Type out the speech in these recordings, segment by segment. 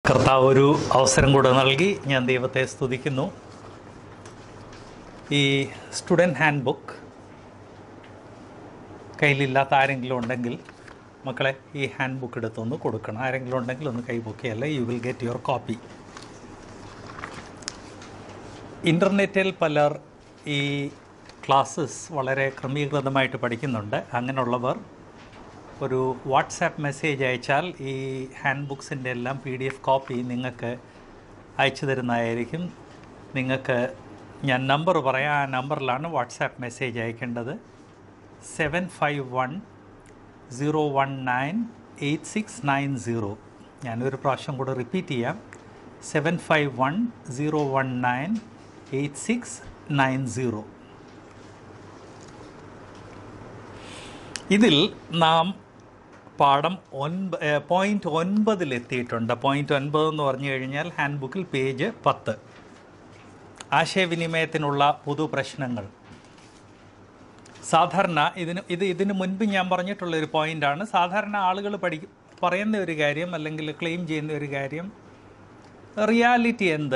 കർത്താവ് ഒരു അവസരം കൂടെ നൽകി ഞാൻ ദൈവത്തെ സ്തുതിക്കുന്നു ഈ സ്റ്റുഡൻറ് ഹാൻഡ് ബുക്ക് കയ്യിലില്ലാത്ത ആരെങ്കിലും ഉണ്ടെങ്കിൽ മക്കളെ ഈ ഹാൻഡ് ബുക്ക് എടുത്തൊന്ന് കൊടുക്കണം ആരെങ്കിലും ഉണ്ടെങ്കിൽ ഒന്ന് കൈ ബുക്കിയല്ല you will get your copy ഇൻ്റർനെറ്റിൽ പലർ ഈ ക്ലാസ്സസ് വളരെ ക്രമീകൃതമായിട്ട് പഠിക്കുന്നുണ്ട് അങ്ങനെയുള്ളവർ ഒരു വാട്സാപ്പ് മെസ്സേജ് അയച്ചാൽ ഈ ഹാൻഡ് ബുക്സിൻ്റെ എല്ലാം പി ഡി എഫ് കോപ്പി നിങ്ങൾക്ക് അയച്ചു തരുന്നതായിരിക്കും നിങ്ങൾക്ക് ഞാൻ നമ്പർ പറയാം ആ നമ്പറിലാണ് വാട്സാപ്പ് മെസ്സേജ് അയക്കേണ്ടത് seven five one zero one nine eight six nine zero ഞാനൊരു പ്രാവശ്യം കൂടെ റിപ്പീറ്റ് ചെയ്യാം seven five one zero one nine eight six nine zero ഇതിൽ നാം പാഠം ഒൻപ പോയിൻ്റ് ഒൻപതിൽ എത്തിയിട്ടുണ്ട് പോയിൻ്റ് ഒൻപത് എന്ന് പറഞ്ഞു കഴിഞ്ഞാൽ ഹാൻഡ് ബുക്കിൽ പേജ് പത്ത് ആശയവിനിമയത്തിനുള്ള പൊതു പ്രശ്നങ്ങൾ സാധാരണ ഇതിന് ഇത് ഇതിന് മുൻപ് ഞാൻ പറഞ്ഞിട്ടുള്ള ഒരു പോയിൻ്റാണ് സാധാരണ ആളുകൾ പഠി പറയുന്ന ഒരു കാര്യം അല്ലെങ്കിൽ ക്ലെയിം ചെയ്യുന്ന ഒരു കാര്യം റിയാലിറ്റി എന്ത്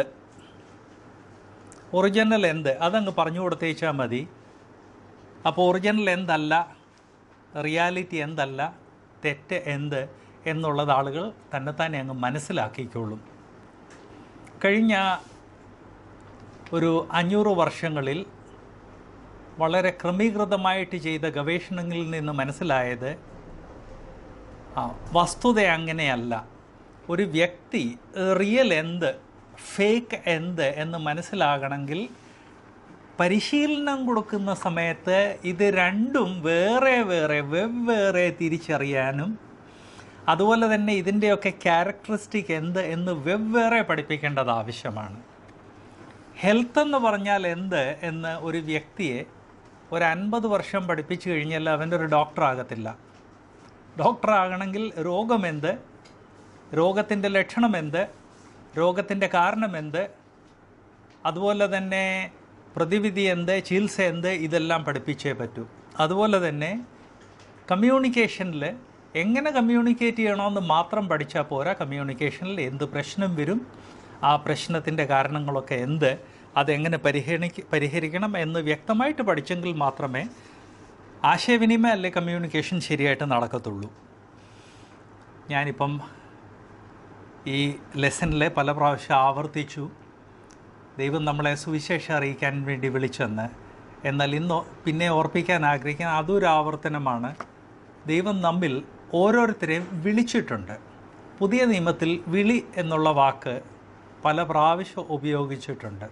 ഒറിജിനൽ എന്ത് അതങ്ങ് പറഞ്ഞു കൊടുത്തേച്ചാൽ മതി അപ്പോൾ ഒറിജിനൽ എന്തല്ല റിയാലിറ്റി എന്തല്ല തെറ്റ് എന്ത് എന്നുള്ളത് ആളുകൾ തന്നെത്താനെ അങ്ങ് മനസ്സിലാക്കിക്കോളും കഴിഞ്ഞ ഒരു അഞ്ഞൂറ് വർഷങ്ങളിൽ വളരെ ക്രമീകൃതമായിട്ട് ചെയ്ത ഗവേഷണങ്ങളിൽ നിന്ന് മനസ്സിലായത് ആ, വസ്തുത അങ്ങനെയല്ല ഒരു വ്യക്തി റിയൽ എന്ത് ഫേക്ക് എന്ത് എന്ന് മനസ്സിലാകണമെങ്കിൽ പരിശീലനം കൊടുക്കുന്ന സമയത്ത് ഇത് രണ്ടും വേറെ വേറെ വെവ്വേറെ തിരിച്ചറിയാനും അതുപോലെ തന്നെ ഇതിൻ്റെയൊക്കെ ക്യാരക്ടറിസ്റ്റിക് എന്ത് എന്ന് വെവ്വേറെ പഠിപ്പിക്കേണ്ടത് ആവശ്യമാണ് ഹെൽത്ത് എന്ന് പറഞ്ഞാൽ എന്ത് എന്ന് ഒരു വ്യക്തിയെ ഒരു അൻപത് വർഷം പഠിപ്പിച്ചു കഴിഞ്ഞാൽ അവൻ്റെ ഒരു ഡോക്ടർ ആകത്തില്ല ഡോക്ടർ ആകണമെങ്കിൽ രോഗമെന്ത് രോഗത്തിൻ്റെ ലക്ഷണമെന്ത് രോഗത്തിൻ്റെ കാരണമെന്ത് അതുപോലെ തന്നെ പ്രതിവിധി എന്ത് ചികിത്സ എന്ത് ഇതെല്ലാം പഠിപ്പിച്ചേ പറ്റൂ അതുപോലെ തന്നെ കമ്മ്യൂണിക്കേഷനിൽ എങ്ങനെ കമ്മ്യൂണിക്കേറ്റ് ചെയ്യണമെന്ന് മാത്രം പഠിച്ചാൽ പോരാ കമ്മ്യൂണിക്കേഷനിൽ എന്ത് പ്രശ്നം വരും ആ പ്രശ്നത്തിൻ്റെ കാരണങ്ങളൊക്കെ എന്ത് അതെങ്ങനെ പരിഹരിക്ക പരിഹരിക്കണം എന്ന് വ്യക്തമായിട്ട് പഠിച്ചെങ്കിൽ മാത്രമേ ആശയവിനിമയം അല്ലെ കമ്മ്യൂണിക്കേഷൻ ശരിയായിട്ട് നടക്കത്തുള്ളൂ ഞാനിപ്പം ഈ ലെസണിൽ പല പ്രാവശ്യം ആവർത്തിച്ചു ദൈവം നമ്മളെ സുവിശേഷം അറിയിക്കാൻ വേണ്ടി വിളിച്ചെന്ന് എന്നാൽ ഇന്ന് പിന്നെ ഓർപ്പിക്കാൻ ആഗ്രഹിക്കുന്ന അതൊരു ആവർത്തനമാണ് ദൈവം നമ്മിൽ ഓരോരുത്തരെയും വിളിച്ചിട്ടുണ്ട് പുതിയ നിയമത്തിൽ വിളി എന്നുള്ള വാക്ക് പല പ്രാവശ്യം ഉപയോഗിച്ചിട്ടുണ്ട്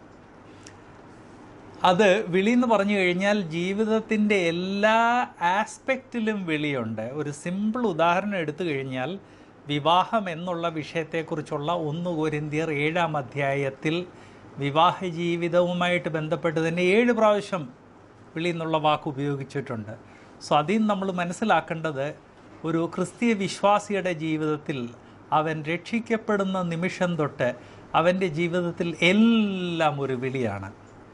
അത് വിളി എന്ന് പറഞ്ഞു കഴിഞ്ഞാൽ ജീവിതത്തിൻ്റെ എല്ലാ ആസ്പെക്റ്റിലും വിളിയുണ്ട് ഒരു സിമ്പിൾ ഉദാഹരണം എടുത്തു കഴിഞ്ഞാൽ വിവാഹം എന്നുള്ള വിഷയത്തെക്കുറിച്ചുള്ള ഒന്ന് കോരിന്തിയർ ഏഴാം അധ്യായത്തിൽ വിവാഹ ജീവിതവുമായിട്ട് ബന്ധപ്പെട്ട് തന്നെ ഏഴ് പ്രാവശ്യം വിളി എന്നുള്ള വാക്ക് ഉപയോഗിച്ചിട്ടുണ്ട് സോ അതിൽ നിന്ന് നമ്മൾ മനസ്സിലാക്കേണ്ടത് ഒരു ക്രിസ്തീയ വിശ്വാസിയുടെ ജീവിതത്തിൽ അവൻ രക്ഷിക്കപ്പെടുന്ന നിമിഷം തൊട്ട് അവൻ്റെ ജീവിതത്തിൽ എല്ലാം ഒരു വിളിയാണ്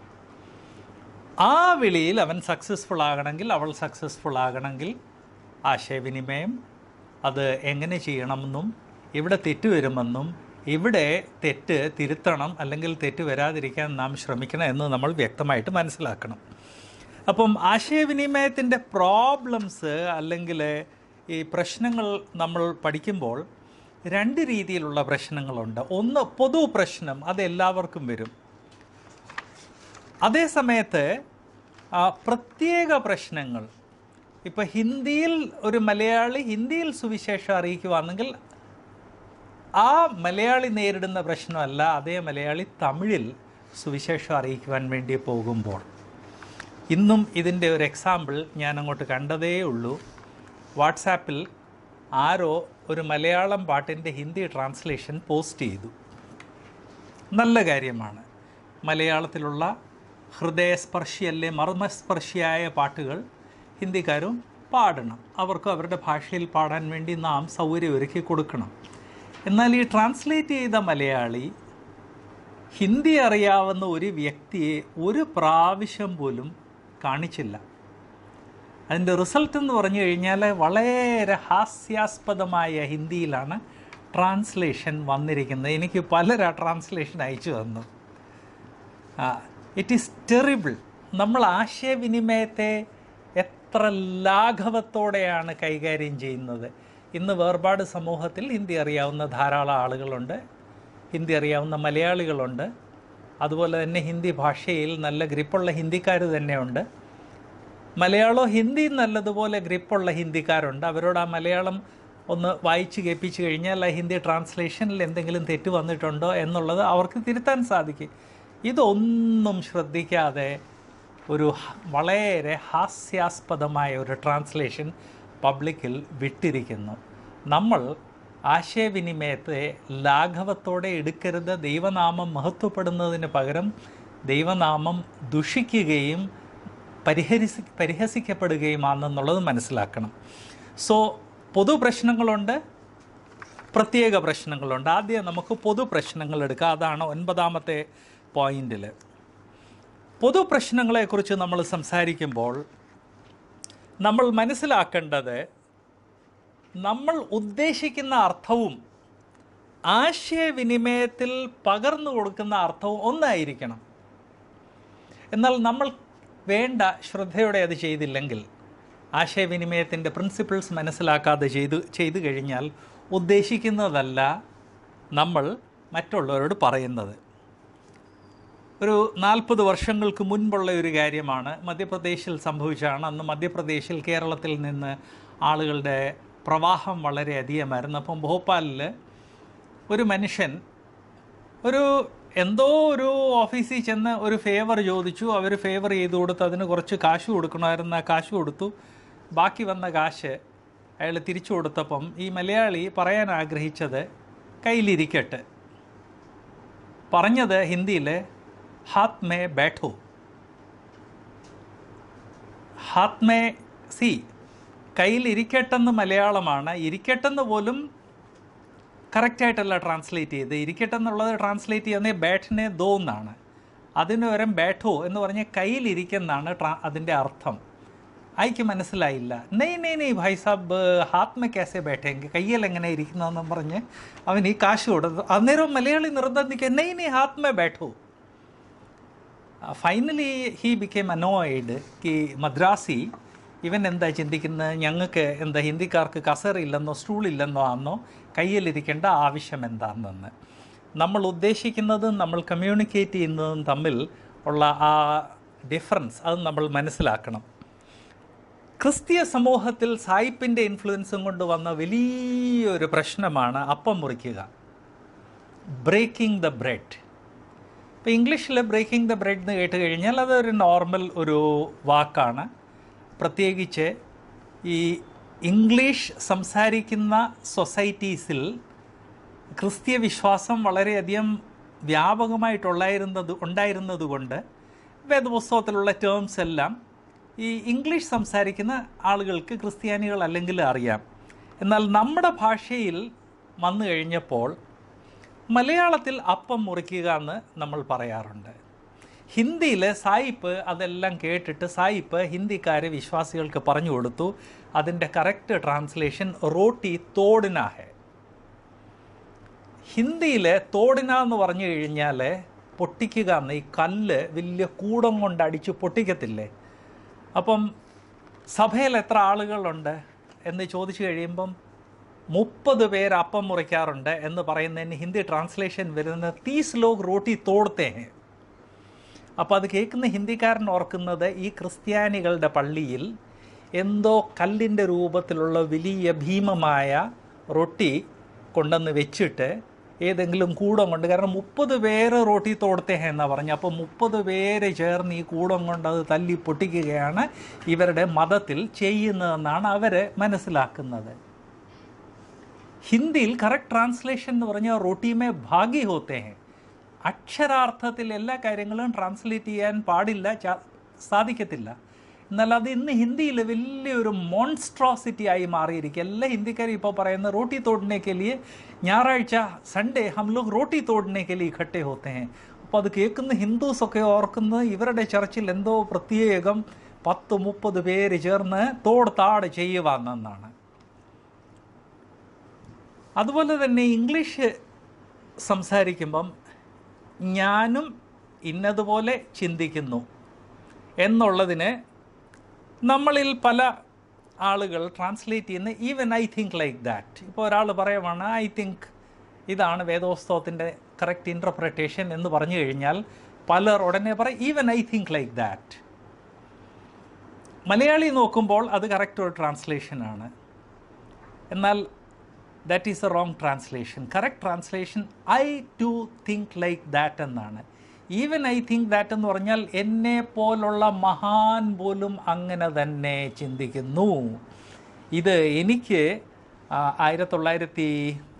ആ വിളിയിൽ അവൻ സക്സസ്ഫുൾ ആകണമെങ്കിൽ അവൾ സക്സസ്ഫുൾ ആകണമെങ്കിൽ ആശയവിനിമയം അത് എങ്ങനെ ചെയ്യണമെന്നും ഇവിടെ തെറ്റ് വരുമെന്നും ഇവിടെ തെറ്റ് തിരുത്തണം അല്ലെങ്കിൽ തെറ്റ് വരാതിരിക്കാൻ നാം ശ്രമിക്കണം എന്ന് നമ്മൾ വ്യക്തമായിട്ട് മനസ്സിലാക്കണം അപ്പം ആശയവിനിമയത്തിൻ്റെ പ്രോബ്ലംസ് അല്ലെങ്കിൽ ഈ പ്രശ്നങ്ങൾ നമ്മൾ പഠിക്കുമ്പോൾ രണ്ട് രീതിയിലുള്ള പ്രശ്നങ്ങളുണ്ട് ഒന്ന് പൊതു പ്രശ്നം അത് എല്ലാവർക്കും വരും അതേ സമയത്ത് ആ, പ്രത്യേക പ്രശ്നങ്ങൾ ഇപ്പോൾ ഹിന്ദിയിൽ ഒരു മലയാളി ഹിന്ദിയിൽ സുവിശേഷം അറിയിക്കുവാണെങ്കിൽ ആ മലയാളി നേരിടുന്ന പ്രശ്നമല്ല അതേ മലയാളി തമിഴിൽ സുവിശേഷം അറിയിക്കുവാൻ വേണ്ടി പോകുമ്പോൾ ഇന്നും ഇതിൻ്റെ ഒരു എക്സാമ്പിൾ ഞാൻ അങ്ങോട്ട് കണ്ടതേ ഉള്ളൂ വാട്സാപ്പിൽ ആരോ ഒരു മലയാളം പാട്ടിൻ്റെ ഹിന്ദി ട്രാൻസ്ലേഷൻ പോസ്റ്റ് ചെയ്തു നല്ല കാര്യമാണ് മലയാളത്തിലുള്ള ഹൃദയസ്പർശിയല്ലേ മർമ്മസ്പർശിയായ പാട്ടുകൾ ഹിന്ദിക്കാരും പാടണം അവർക്ക് അവരുടെ ഭാഷയിൽ പാടാൻ വേണ്ടി നാം സൗകര്യം ഒരുക്കി കൊടുക്കണം എന്നാൽ ഈ ട്രാൻസ്ലേറ്റ് ചെയ്ത മലയാളി ഹിന്ദി അറിയാവുന്ന ഒരു വ്യക്തിയെ ഒരു പ്രാവശ്യം പോലും കാണിച്ചില്ല അതിൻ്റെ റിസൾട്ട് എന്ന് പറഞ്ഞു കഴിഞ്ഞാൽ വളരെ ഹാസ്യാസ്പദമായ ഹിന്ദിയിലാണ് ട്രാൻസ്ലേഷൻ വന്നിരിക്കുന്നത് എനിക്ക് പലരാ ട്രാൻസ്ലേഷൻ അയച്ചു തന്നു ഇറ്റ് ഈസ് ടെറിബിൾ നമ്മൾ ആശയവിനിമയത്തെ എത്ര ലാഘവത്തോടെയാണ് കൈകാര്യം ചെയ്യുന്നത് ഇന്ന് വേർപാട് സമൂഹത്തിൽ ഹിന്ദി അറിയാവുന്ന ധാരാളം ആളുകളുണ്ട് ഹിന്ദി അറിയാവുന്ന മലയാളികളുണ്ട് അതുപോലെ തന്നെ ഹിന്ദി ഭാഷയിൽ നല്ല ഗ്രിപ്പുള്ള ഹിന്ദിക്കാർ തന്നെയുണ്ട് മലയാളം ഹിന്ദി നല്ലതുപോലെ ഗ്രിപ്പുള്ള ഹിന്ദിക്കാരുണ്ട് അവരോട് ആ മലയാളം ഒന്ന് വായിച്ച് കേൾപ്പിച്ച് കഴിഞ്ഞാൽ ആ ഹിന്ദി ട്രാൻസ്ലേഷനിൽ എന്തെങ്കിലും തെറ്റ് വന്നിട്ടുണ്ടോ എന്നുള്ളത് അവർക്ക് തിരുത്താൻ സാധിക്കും ഇതൊന്നും ശ്രദ്ധിക്കാതെ ഒരു ഹ- വളരെ ഹാസ്യാസ്പദമായ ഒരു ട്രാൻസ്ലേഷൻ പബ്ലിക്കിൽ വിട്ടിരിക്കുന്നു നമ്മൾ ആശയവിനിമയത്തെ ലാഘവത്തോടെ എടുക്കരുത് ദൈവനാമം മഹത്വപ്പെടുന്നതിന് പകരം ദൈവനാമം ദുഷിക്കുകയും പരിഹരിസി പരിഹസിക്കപ്പെടുകയുമാണെന്നുള്ളത് മനസ്സിലാക്കണം സോ പൊതു പ്രശ്നങ്ങളുണ്ട് പ്രത്യേക പ്രശ്നങ്ങളുണ്ട് ആദ്യം നമുക്ക് പൊതു പ്രശ്നങ്ങൾ എടുക്കാം അതാണ് ഒൻപതാമത്തെ പോയിന്റിൽ പൊതു പ്രശ്നങ്ങളെക്കുറിച്ച് നമ്മൾ സംസാരിക്കുമ്പോൾ നമ്മൾ മനസ്സിലാക്കേണ്ടത് നമ്മൾ ഉദ്ദേശിക്കുന്ന അർത്ഥവും ആശയവിനിമയത്തിൽ പകർന്നു കൊടുക്കുന്ന അർത്ഥവും ഒന്നായിരിക്കണം എന്നാൽ നമ്മൾ വേണ്ട ശ്രദ്ധയോടെ അത് ചെയ്തില്ലെങ്കിൽ ആശയവിനിമയത്തിൻ്റെ പ്രിൻസിപ്പിൾസ് മനസ്സിലാക്കാതെ ചെയ്തു ചെയ്തു കഴിഞ്ഞാൽ ഉദ്ദേശിക്കുന്നതല്ല നമ്മൾ മറ്റുള്ളവരോട് പറയുന്നത് ഒരു നാൽപ്പത് വർഷങ്ങൾക്ക് മുൻപുള്ള ഒരു കാര്യമാണ് മധ്യപ്രദേശിൽ സംഭവിച്ചതാണ് അന്ന് മധ്യപ്രദേശിൽ കേരളത്തിൽ നിന്ന് ആളുകളുടെ പ്രവാഹം വളരെയധികമായിരുന്നു അപ്പം ഭോപ്പാലിൽ ഒരു മനുഷ്യൻ ഒരു എന്തോ ഒരു ഓഫീസിൽ ചെന്ന് ഒരു ഫേവർ ചോദിച്ചു അവർ ഫേവർ ചെയ്ത് കൊടുത്ത് അതിന് കുറച്ച് കാശ് കൊടുക്കണമായിരുന്നു ആ കാശ് കൊടുത്തു ബാക്കി വന്ന കാശ് അയാൾ തിരിച്ചു കൊടുത്തപ്പം ഈ മലയാളി പറയാൻ ആഗ്രഹിച്ചത് കയ്യിലിരിക്കട്ടെ പറഞ്ഞത് ഹിന്ദിയിൽ ഹാത്ത് മേ ബാഠോ ഹാത്ത് മേ സി കയ്യിൽ ഇരിക്കട്ടെന്ന് മലയാളമാണ് ഇരിക്കട്ടെന്ന് പോലും കറക്റ്റായിട്ടല്ല ട്രാൻസ്ലേറ്റ് ചെയ്ത് ഇരിക്കട്ടെ എന്നുള്ളത് ട്രാൻസ്ലേറ്റ് ചെയ്യുന്നത് ബാറ്റിനെ ദോ എന്നാണ് അതിന് പകരം ബാഠോ എന്ന് പറഞ്ഞ കയ്യിലിരിക്കെന്നാണ് ട്രാ അതിൻ്റെ അർത്ഥം അയക്ക് മനസ്സിലായില്ല നെയ് നെയ് നെയ് ഭായ് സാബ് ഹാത്ത് മേ കേസെ ബാഠേങ്കെ കയ്യിൽ എങ്ങനെ ഇരിക്കുന്നതെന്നും പറഞ്ഞ് അവൻ ഈ കാശ് കൊടുത്തു അന്നേരം മലയാളി നിർബന്ധിക്കുക നെയ് നെയ് ഹാത്ത് മേ ബാഠോ ഫൈനലി ഹീ ബിക്കേം അനോയിഡ് കി മദ്രാസി ഇവൻ എന്താ ചിന്തിക്കുന്നത് ഞങ്ങൾക്ക് എന്താ ഹിന്ദിക്കാർക്ക് കസറില്ലെന്നോ സ്റ്റൂളില്ലെന്നോ ആണെന്നോ കയ്യിലിരിക്കേണ്ട ആവശ്യം എന്താണെന്ന് നമ്മൾ ഉദ്ദേശിക്കുന്നതും നമ്മൾ കമ്മ്യൂണിക്കേറ്റ് ചെയ്യുന്നതും തമ്മിൽ ഉള്ള ആ ഡിഫറൻസ് അത് നമ്മൾ മനസ്സിലാക്കണം ക്രിസ്തീയ സമൂഹത്തിൽ സായിപ്പിൻ്റെ ഇൻഫ്ലുവൻസും കൊണ്ട് വന്ന വലിയൊരു പ്രശ്നമാണ് അപ്പം മുറിക്കുക ബ്രേക്കിംഗ് ദ ബ്രെഡ് ഇപ്പോൾ ഇംഗ്ലീഷിൽ ബ്രേക്കിംഗ് ദ ബ്രെഡ് എന്ന് കേട്ട് കഴിഞ്ഞാൽ അതൊരു നോർമൽ ഒരു വാക്കാണ് പ്രത്യേകിച്ച് ഈ ഇംഗ്ലീഷ് സംസാരിക്കുന്ന സൊസൈറ്റീസിൽ ക്രിസ്തീയ വിശ്വാസം വളരെയധികം വ്യാപകമായിട്ടുള്ളായിരുന്നത് ഉണ്ടായിരുന്നത് കൊണ്ട് വേദപുസ്തകത്തിലുള്ള ടേംസ് എല്ലാം ഈ ഇംഗ്ലീഷ് സംസാരിക്കുന്ന ആളുകൾക്ക് ക്രിസ്ത്യാനികൾ അല്ലെങ്കിൽ അറിയാം എന്നാൽ നമ്മുടെ ഭാഷയിൽ വന്നു കഴിഞ്ഞപ്പോൾ മലയാളത്തിൽ അപ്പം മുറിക്കുക എന്ന് നമ്മൾ പറയാറുണ്ട് ഹിന്ദിയിൽ സായിപ്പ് അതെല്ലാം കേട്ടിട്ട് സായിപ്പ് ഹിന്ദിക്കാരെ വിശ്വാസികൾക്ക് പറഞ്ഞു കൊടുത്തു അതിൻ്റെ കറക്റ്റ് ട്രാൻസ്ലേഷൻ റോട്ടി തോടിന ഹെ ഹിന്ദിയിൽ തോടിന എന്ന് പറഞ്ഞു കഴിഞ്ഞാൽ പൊട്ടിക്കുക എന്ന് ഈ കല്ല് വലിയ കൂടം കൊണ്ട് അടിച്ച് പൊട്ടിക്കത്തില്ലേ അപ്പം സഭയിൽ എത്ര ആളുകളുണ്ട് എന്ന് ചോദിച്ചു കഴിയുമ്പം മുപ്പത് പേര് അപ്പം മുറിക്കാറുണ്ട് എന്ന് പറയുന്നതിന് ഹിന്ദി ട്രാൻസ്ലേഷൻ വരുന്നത് തീസ് ലോക് റോട്ടി തോടത്തെ ഹെ അപ്പോൾ അത് കേൾക്കുന്ന ഹിന്ദിക്കാരൻ ഓർക്കുന്നത് ഈ ക്രിസ്ത്യാനികളുടെ പള്ളിയിൽ എന്തോ കല്ലിൻ്റെ രൂപത്തിലുള്ള വലിയ ഭീമമായ റൊട്ടി കൊണ്ടുവന്ന് വെച്ചിട്ട് ഏതെങ്കിലും കൂടം കൊണ്ട് കാരണം മുപ്പത് പേര് റോട്ടി തോടത്തെ എന്നാണ് പറഞ്ഞു അപ്പോൾ മുപ്പത് പേര് ചേർന്ന് ഈ കൂടം കൊണ്ട് അത് തല്ലി പൊട്ടിക്കുകയാണ് ഇവരുടെ മതത്തിൽ ചെയ്യുന്നതെന്നാണ് അവർ മനസ്സിലാക്കുന്നത് ഹിന്ദിയിൽ കറക്റ്റ് ട്രാൻസ്ലേഷൻ എന്ന് പറഞ്ഞാൽ റൊട്ടിമേ ഭാഗി ഹോത്തേ ഹെ അക്ഷരാർത്ഥത്തിൽ എല്ലാ കാര്യങ്ങളും ട്രാൻസ്ലേറ്റ് ചെയ്യാൻ പാടില്ല ചാ- സാധിക്കത്തില്ല എന്നാൽ അത് ഇന്ന് ഹിന്ദിയിൽ വലിയൊരു മോൺസ്ട്രോസിറ്റി ആയി മാറിയിരിക്കും എല്ലാ ഹിന്ദിക്കാരും ഇപ്പോൾ പറയുന്ന റോട്ടി തോടനെ के लिए ഞായറാഴ്ച സൺഡേ ഹം ലോഗ് റോട്ടി തോടനെ के लिए ഇക്കട്ടെ ഹോത്തെ ഹെ അപ്പോൾ അത് കേൾക്കുന്ന ഹിന്ദുസ് ഒക്കെ ഓർക്കുന്നത് ഇവരുടെ ചർച്ചിൽ എന്തോ പ്രത്യേകം പത്ത് മുപ്പത് പേര് ചേർന്ന് തോട് താട് ചെയ്യുവാന്നെന്നാണ് അതുപോലെ തന്നെ ഇംഗ്ലീഷ് സംസാരിക്കുമ്പം ഞാനും ഇന്നതുപോലെ ചിന്തിക്കുന്നു എന്നുള്ളതിന് നമ്മളിൽ പല ആളുകൾ ട്രാൻസ്ലേറ്റ് ചെയ്യുന്ന even I think like that ഇപ്പോൾ ഒരാൾ പറയുവാണ് ഐ തിങ്ക് ഇതാണ് വേദോസ്തവത്തിൻ്റെ കറക്റ്റ് ഇൻ്റർപ്രിട്ടേഷൻ എന്ന് പറഞ്ഞു കഴിഞ്ഞാൽ പലർ ഉടനെ പറയും even I think like that Malayali നോക്കുമ്പോൾ അത് കറക്റ്റ് ഒരു ട്രാൻസ്ലേഷനാണ് എന്നാൽ that is a wrong translation correct translation I to think like that എന്നാണ് ഈവൻ ഐ തിങ്ക് ദാറ്റ് എന്ന് പറഞ്ഞാൽ എന്നെ പോലുള്ള മഹാൻ പോലും അങ്ങനെ തന്നെ ചിന്തിക്കുന്നു ഇത് എനിക്ക് ആയിരത്തി തൊള്ളായിരത്തി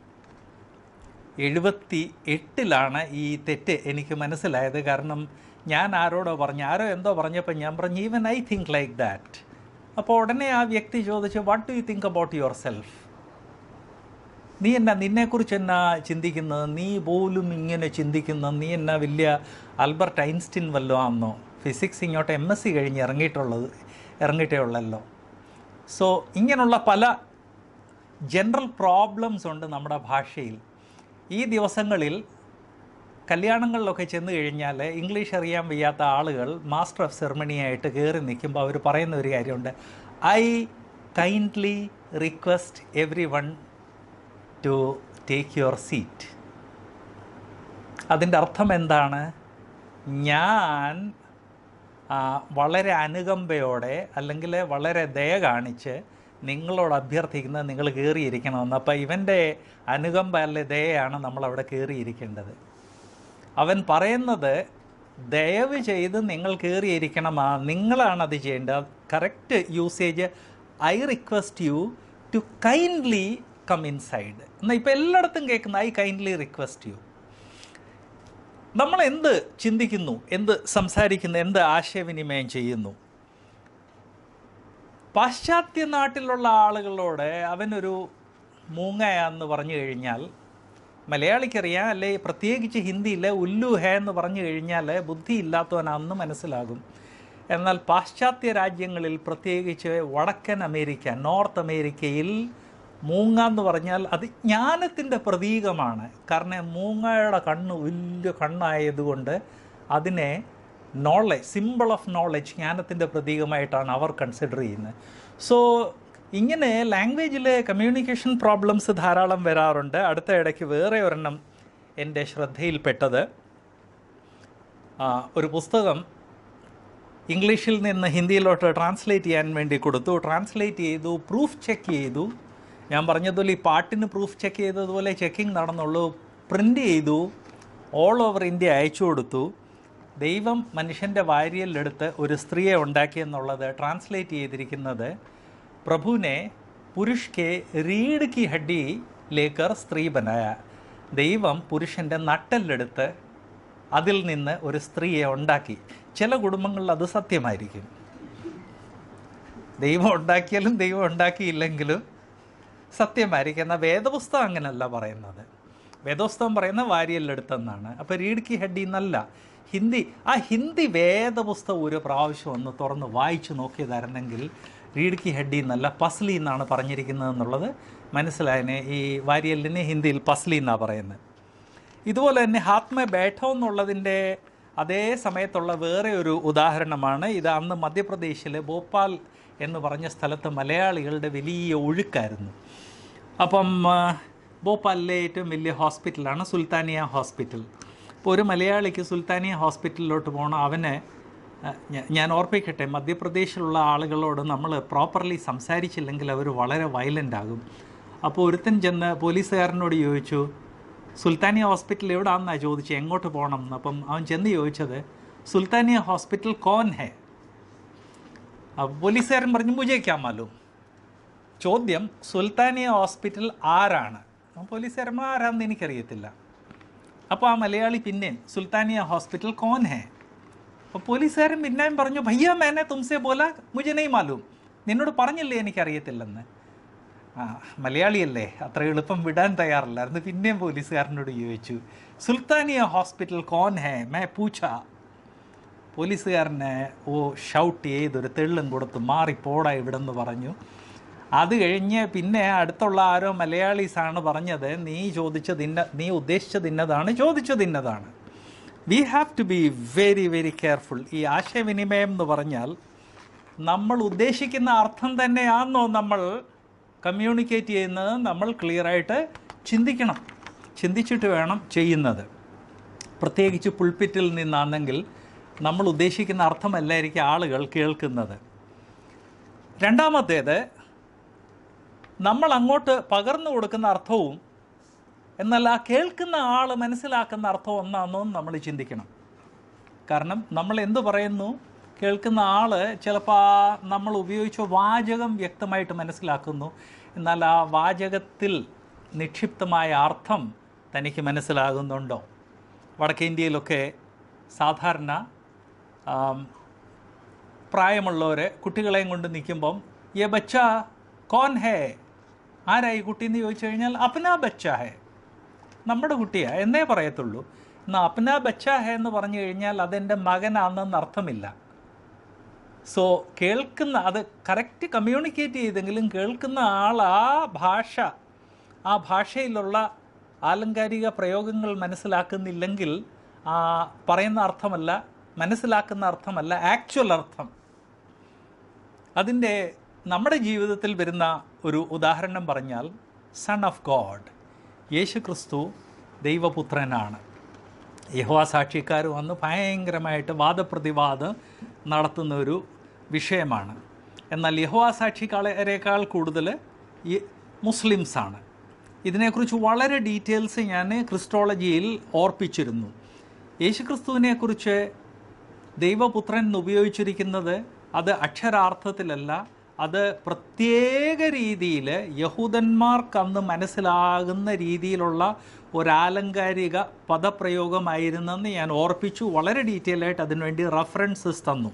എഴുപത്തി എട്ടിലാണ് ഈ തെറ്റ് എനിക്ക് മനസ്സിലായത് കാരണം ഞാൻ ആരോടോ പറഞ്ഞു ആരോ എന്തോ പറഞ്ഞപ്പോൾ ഞാൻ പറഞ്ഞു even I think like that അപ്പോൾ ഉടനെ ആ വ്യക്തി ചോദിച്ചു what do you think about yourself നീ എന്നാ നിന്നെക്കുറിച്ച് എന്നാ ചിന്തിക്കുന്നത് നീ പോലും ഇങ്ങനെ ചിന്തിക്കുന്ന നീ എന്നാ വലിയ ആൽബർട്ട് ഐൻസ്റ്റീൻ വല്ലതും ആണെന്നോ ഫിസിക്സ് ഇങ്ങോട്ട് എം എസ് സി കഴിഞ്ഞ് ഇറങ്ങിയിട്ടുള്ളത് ഇറങ്ങിയിട്ടേ ഉള്ളല്ലോ സോ ഇങ്ങനെയുള്ള പല ജനറൽ പ്രോബ്ലംസ് ഉണ്ട് നമ്മുടെ ഭാഷയിൽ ഈ ദിവസങ്ങളിൽ കല്യാണങ്ങളിലൊക്കെ ചെന്ന് കഴിഞ്ഞാൽ ഇംഗ്ലീഷ് അറിയാൻ വയ്യാത്ത ആളുകൾ മാസ്റ്റർ ഓഫ് സെറമണി ആയിട്ട് കയറി നിൽക്കുമ്പോൾ അവർ പറയുന്ന ഒരു കാര്യമുണ്ട് I kindly request everyone to take your seat അതിൻ്റെ അർത്ഥം എന്താണ് ഞാൻ ആ, വളരെ അനുകമ്പയോടെ അല്ലെങ്കിൽ വളരെ ദയ കാണിച്ച് നിങ്ങളോട് അഭ്യർത്ഥിക്കുന്നത് നിങ്ങൾ കയറിയിരിക്കണമെന്ന് അപ്പോൾ ഇവൻ്റെ അനുകമ്പ അല്ലെ ദയയാണ് നമ്മളവിടെ കയറിയിരിക്കേണ്ടത് അവൻ പറയുന്നത് ദയവ് ചെയ്ത് നിങ്ങൾ കയറിയിരിക്കണമാ നിങ്ങളാണ് അത് ചെയ്യേണ്ടത് correct usage I request you to kindly come inside എന്നാൽ ഇപ്പോൾ എല്ലായിടത്തും കേൾക്കുന്ന ഐ കൈൻഡ്ലി റിക്വസ്റ്റ് യു നമ്മൾ എന്ത് ചിന്തിക്കുന്നു എന്ത് സംസാരിക്കുന്നു എന്ത് ആശയവിനിമയം ചെയ്യുന്നു പാശ്ചാത്യ നാട്ടിലുള്ള ആളുകളോട് അവനൊരു മൂങ്ങയാന്ന് പറഞ്ഞു കഴിഞ്ഞാൽ മലയാളിക്കറിയാം അല്ലെ പ്രത്യേകിച്ച് ഹിന്ദിയിൽ ഉല്ലു ഹേ എന്ന് പറഞ്ഞു കഴിഞ്ഞാൽ ബുദ്ധി ഇല്ലാത്തവനാണെന്ന് മനസ്സിലാകും എന്നാൽ പാശ്ചാത്യ രാജ്യങ്ങളിൽ പ്രത്യേകിച്ച് വടക്കൻ അമേരിക്ക നോർത്ത് അമേരിക്കയിൽ മൂങ്ങ എന്ന് പറഞ്ഞാൽ അത് ജ്ഞാനത്തിൻ്റെ പ്രതീകമാണ് കാരണം മൂങ്ങയുടെ കണ്ണ് വലിയ കണ്ണായതുകൊണ്ട് അതിനെ നോളജ് സിമ്പിൾ ഓഫ് നോളജ് ജ്ഞാനത്തിൻ്റെ പ്രതീകമായിട്ടാണ് അവർ കൺസിഡർ ചെയ്യുന്നത് സോ ഇങ്ങനെ ലാംഗ്വേജിലെ കമ്മ്യൂണിക്കേഷൻ പ്രോബ്ലംസ് ധാരാളം വരാറുണ്ട് അടുത്ത ഇടയ്ക്ക് വേറെ ഒരെണ്ണം എൻ്റെ ശ്രദ്ധയിൽപ്പെട്ടത് ആ, ഒരു പുസ്തകം ഇംഗ്ലീഷിൽ നിന്ന് ഹിന്ദിയിലോട്ട് ട്രാൻസ്ലേറ്റ് ചെയ്യാൻ വേണ്ടി കൊടുത്തു ട്രാൻസ്ലേറ്റ് ചെയ്തു പ്രൂഫ് ചെക്ക് ചെയ്തു ഞാൻ പറഞ്ഞതുപോലെ ഈ പാട്ടിന് പ്രൂഫ് ചെക്ക് ചെയ്തതുപോലെ ചെക്കിംഗ് നടന്നുള്ളൂ പ്രിൻ്റ് ചെയ്തു ഓൾ ഓവർ ഇന്ത്യ അയച്ചു കൊടുത്തു ദൈവം മനുഷ്യൻ്റെ വാരിയലിലെടുത്ത് ഒരു സ്ത്രീയെ ഉണ്ടാക്കിയെന്നുള്ളത് ട്രാൻസ്ലേറ്റ് ചെയ്തിരിക്കുന്നത് പ്രഭുവിനെ പുരുഷ് കെ റീഡ് കി ഹഡ്ഡി ലേക്കർ സ്ത്രീ ബനായ ദൈവം പുരുഷൻ്റെ നട്ടലെടുത്ത് അതിൽ നിന്ന് ഒരു സ്ത്രീയെ ഉണ്ടാക്കി ചില കുടുംബങ്ങളിൽ അത് സത്യമായിരിക്കും ദൈവം ഉണ്ടാക്കിയാലും ദൈവം ഉണ്ടാക്കിയില്ലെങ്കിലും സത്യമായിരിക്കും എന്നാൽ വേദപുസ്തകം അങ്ങനെയല്ല പറയുന്നത് വേദപുസ്തകം പറയുന്ന വാരിയല്ലെടുത്തെന്നാണ് അപ്പോൾ റീഡ് കി ഹെഡി എന്നല്ല ഹിന്ദി ആ ഹിന്ദി വേദപുസ്തകം ഒരു പ്രാവശ്യം ഒന്ന് തുറന്ന് വായിച്ചു നോക്കിയതായിരുന്നെങ്കിൽ റീഡ് കി ഹെഡി എന്നല്ല പസ്ലി എന്നാണ് പറഞ്ഞിരിക്കുന്നത് എന്നുള്ളത് മനസ്സിലായതിനെ ഈ വാരിയലിനെ ഹിന്ദിയിൽ പസ്ലി എന്നാണ് പറയുന്നത് ഇതുപോലെ തന്നെ ഹാത്മ ബേഠോ എന്നുള്ളതിൻ്റെ അതേ സമയത്തുള്ള വേറെ ഒരു ഉദാഹരണമാണ് ഇത് അന്ന് മധ്യപ്രദേശിൽ ഭോപ്പാൽ എന്ന് പറഞ്ഞ സ്ഥലത്ത് മലയാളികളുടെ വലിയ ഒഴുക്കായിരുന്നു അപ്പം ആ, ഭോപ്പാലിലെ ഏറ്റവും വലിയ ഹോസ്പിറ്റലാണ് സുൽത്താനിയ ഹോസ്പിറ്റൽ ഇപ്പോൾ ഒരു മലയാളിക്ക് സുൽത്താനിയ ഹോസ്പിറ്റലിലോട്ട് പോകണം അവന് ആ, ഞ- ഞാൻ ഓർപ്പിക്കട്ടെ മധ്യപ്രദേശിലുള്ള ആളുകളോട് നമ്മൾ പ്രോപ്പർലി സംസാരിച്ചില്ലെങ്കിൽ അവർ വളരെ വയലൻ്റ് ആകും അപ്പോൾ ഒരുത്തൻ ചെന്ന് പോലീസുകാരനോട് ചോദിച്ചു സുൽത്താനിയ ഹോസ്പിറ്റൽ എവിടാന്നാണ് ചോദിച്ചത് എങ്ങോട്ട് പോകണം എന്ന് അപ്പം അവൻ ചെന്ന് ചോദിച്ചത് സുൽത്താനിയ ഹോസ്പിറ്റൽ കോൻ ഹേ അപ്പോൾ പോലീസുകാരൻ പറഞ്ഞു മുജയ്ക്കാൻ മാലൂം ചോദ്യം സുൽത്താനിയ ഹോസ്പിറ്റൽ ആരാണ് അപ്പോൾ പോലീസുകാരൻ പറഞ്ഞു, ആരാണെന്ന് എനിക്കറിയത്തില്ല അപ്പോൾ ആ മലയാളി പിന്നെയും സുൽത്താനിയ ഹോസ്പിറ്റൽ കോൻ ഹേ അപ്പോൾ പോലീസുകാരൻ പിന്നെയും പറഞ്ഞു ഭയ്യ മേനെ തുംസെ ബോല മുജെ നെയ് മാലൂം നിന്നോട് പറഞ്ഞില്ലേ എനിക്കറിയത്തില്ലെന്ന് ആ മലയാളിയല്ലേ അത്ര എളുപ്പം വിടാൻ തയ്യാറില്ലായിരുന്നു പിന്നെയും പോലീസുകാരനോട് ചോദിച്ചു സുൽത്താനിയ ഹോസ്പിറ്റൽ കോൻ ഹേ മേ പൂച്ച പോലീസുകാരനെ ഓ ഷൗട്ട് ചെയ്തൊരു തെള്ളും കൊടുത്ത് മാറി പോടാ ഇവിടെന്ന് പറഞ്ഞു അത് കഴിഞ്ഞ് പിന്നെ അടുത്തുള്ള ആരോ മലയാളീസാണ് പറഞ്ഞത് നീ ചോദിച്ചത് ഇന്ന നീ ഉദ്ദേശിച്ചത് ഇന്നതാണ് ചോദിച്ചത് ഇന്നതാണ് we have to be very very careful ഈ ആശയവിനിമയം എന്ന് പറഞ്ഞാൽ നമ്മൾ ഉദ്ദേശിക്കുന്ന അർത്ഥം തന്നെയാണെന്നോ നമ്മൾ കമ്മ്യൂണിക്കേറ്റ് ചെയ്യുന്നത് നമ്മൾ ക്ലിയറായിട്ട് ചിന്തിക്കണം ചിന്തിച്ചിട്ട് വേണം ചെയ്യുന്നത് പ്രത്യേകിച്ച് പുൾപ്പിറ്റിൽ നിന്നാണെങ്കിൽ നമ്മൾ ഉദ്ദേശിക്കുന്ന അർത്ഥമല്ലായിരിക്കും ആളുകൾ കേൾക്കുന്നത് രണ്ടാമത്തേത് നമ്മൾ അങ്ങോട്ട് പകർന്നു കൊടുക്കുന്ന അർത്ഥവും എന്നാൽ ആ കേൾക്കുന്ന ആൾ മനസ്സിലാക്കുന്ന അർത്ഥം ഒന്നാണെന്നോ നമ്മൾ ചിന്തിക്കണം കാരണം നമ്മൾ എന്തു പറയുന്നു കേൾക്കുന്ന ആൾ ചിലപ്പോൾ ആ നമ്മൾ ഉപയോഗിച്ച വാചകം വ്യക്തമായിട്ട് മനസ്സിലാക്കുന്നു എന്നാൽ ആ വാചകത്തിൽ നിക്ഷിപ്തമായ അർത്ഥം തനിക്ക് മനസ്സിലാകുന്നുണ്ടോ വടക്കേ ഇന്ത്യയിലൊക്കെ സാധാരണ ആം, പ്രായമുള്ളവർ കുട്ടികളെയും കൊണ്ട് നിൽക്കുമ്പം യെ ബച്ച കോൻ ഹേ ആരായി കുട്ടി എന്ന് ചോദിച്ചു കഴിഞ്ഞാൽ അപ്നാ ബച്ച ഹേ നമ്മുടെ കുട്ടിയാ എന്നേ പറയത്തുള്ളൂ എന്നാൽ അപ്നാ ബച്ച ഹേ എന്ന് പറഞ്ഞു കഴിഞ്ഞാൽ അതെൻ്റെ മകനാണെന്ന് അർത്ഥമില്ല സോ കേൾക്കുന്ന അത് കറക്റ്റ് കമ്മ്യൂണിക്കേറ്റ് ചെയ്തെങ്കിലും കേൾക്കുന്ന ആൾ ആ ഭാഷ ആ ഭാഷയിലുള്ള ആലങ്കാരിക പ്രയോഗങ്ങൾ മനസ്സിലാക്കുന്നില്ലെങ്കിൽ ആ പറയുന്ന അർത്ഥമല്ല മനസ്സിലാക്കുന്ന അർത്ഥമല്ല ആക്ച്വൽ അർത്ഥം അതിൻ്റെ നമ്മുടെ ജീവിതത്തിൽ വരുന്ന ഒരു ഉദാഹരണം പറഞ്ഞാൽ സൺ ഓഫ് ഗോഡ് യേശു ക്രിസ്തു ദൈവപുത്രനാണ് യഹോവ സാക്ഷിക്കാർ വന്ന് ഭയങ്കരമായിട്ട് വാദപ്രതിവാദം നടത്തുന്ന ഒരു വിഷയമാണ് എന്നാൽ യഹോവ സാക്ഷിക്കാളേക്കാൾ കൂടുതൽ ഈ മുസ്ലിംസാണ് ഇതിനെക്കുറിച്ച് വളരെ ഡീറ്റെയിൽസ് ഞാൻ ക്രിസ്റ്റോളജിയിൽ ഓർപ്പിച്ചിരുന്നു യേശുക്രിസ്തുവിനെക്കുറിച്ച് ദൈവപുത്രൻ എന്ന് ഉപയോഗിച്ചിരിക്കുന്നത് അത് അക്ഷരാർത്ഥത്തിലല്ല അത് പ്രത്യേക രീതിയിൽ യഹൂദന്മാർക്ക് അന്ന് മനസ്സിലാകുന്ന രീതിയിലുള്ള ഒരാലങ്കാരിക പദപ്രയോഗമായിരുന്നെന്ന് ഞാൻ ഓർപ്പിച്ചു വളരെ ഡീറ്റെയിൽ ആയിട്ട് അതിനുവേണ്ടി റെഫറൻസസ് തന്നു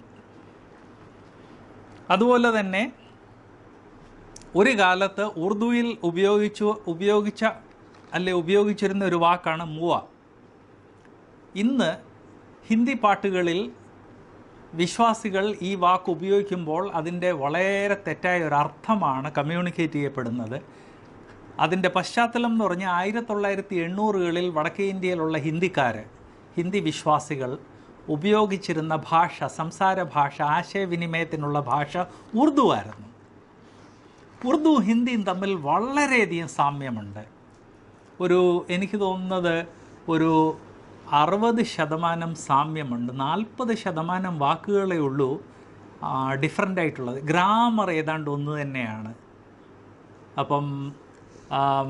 അതുപോലെ തന്നെ ഒരു കാലത്ത് ഉറുദുവിൽ ഉപയോഗിച്ചു ഉപയോഗിച്ച അല്ലെ ഉപയോഗിച്ചിരുന്ന ഒരു വാക്കാണ് മൂവ ഇന്ന് ഹിന്ദി പാട്ടുകളിൽ വിശ്വാസികൾ ഈ വാക്ക് ഉപയോഗിക്കുമ്പോൾ അതിൻ്റെ വളരെ തെറ്റായ ഒരു അർത്ഥമാണ് കമ്മ്യൂണിക്കേറ്റ് ചെയ്യപ്പെടുന്നത് അതിൻ്റെ പശ്ചാത്തലം എന്ന് പറഞ്ഞാൽ ആയിരത്തി തൊള്ളായിരത്തി എണ്ണൂറുകളിൽ വടക്കേ ഇന്ത്യയിലുള്ള ഹിന്ദിക്കാർ ഹിന്ദി വിശ്വാസികൾ ഉപയോഗിച്ചിരുന്ന ഭാഷ സംസാര ഭാഷ ആശയവിനിമയത്തിനുള്ള ഭാഷ ഉറുദു ആയിരുന്നു ഉറുദു ഹിന്ദിയും തമ്മിൽ വളരെയധികം സാമ്യമുണ്ട് ഒരു എനിക്ക് തോന്നുന്നത് ഒരു അറുപത് ശതമാനം സാമ്യമുണ്ട് നാൽപ്പത് ശതമാനം വാക്കുകളേ ഉള്ളൂ ഡിഫറെൻ്റ് ആയിട്ടുള്ളത് ഗ്രാമർ ഏതാണ്ട് ഒന്ന് തന്നെയാണ് അപ്പം ആം,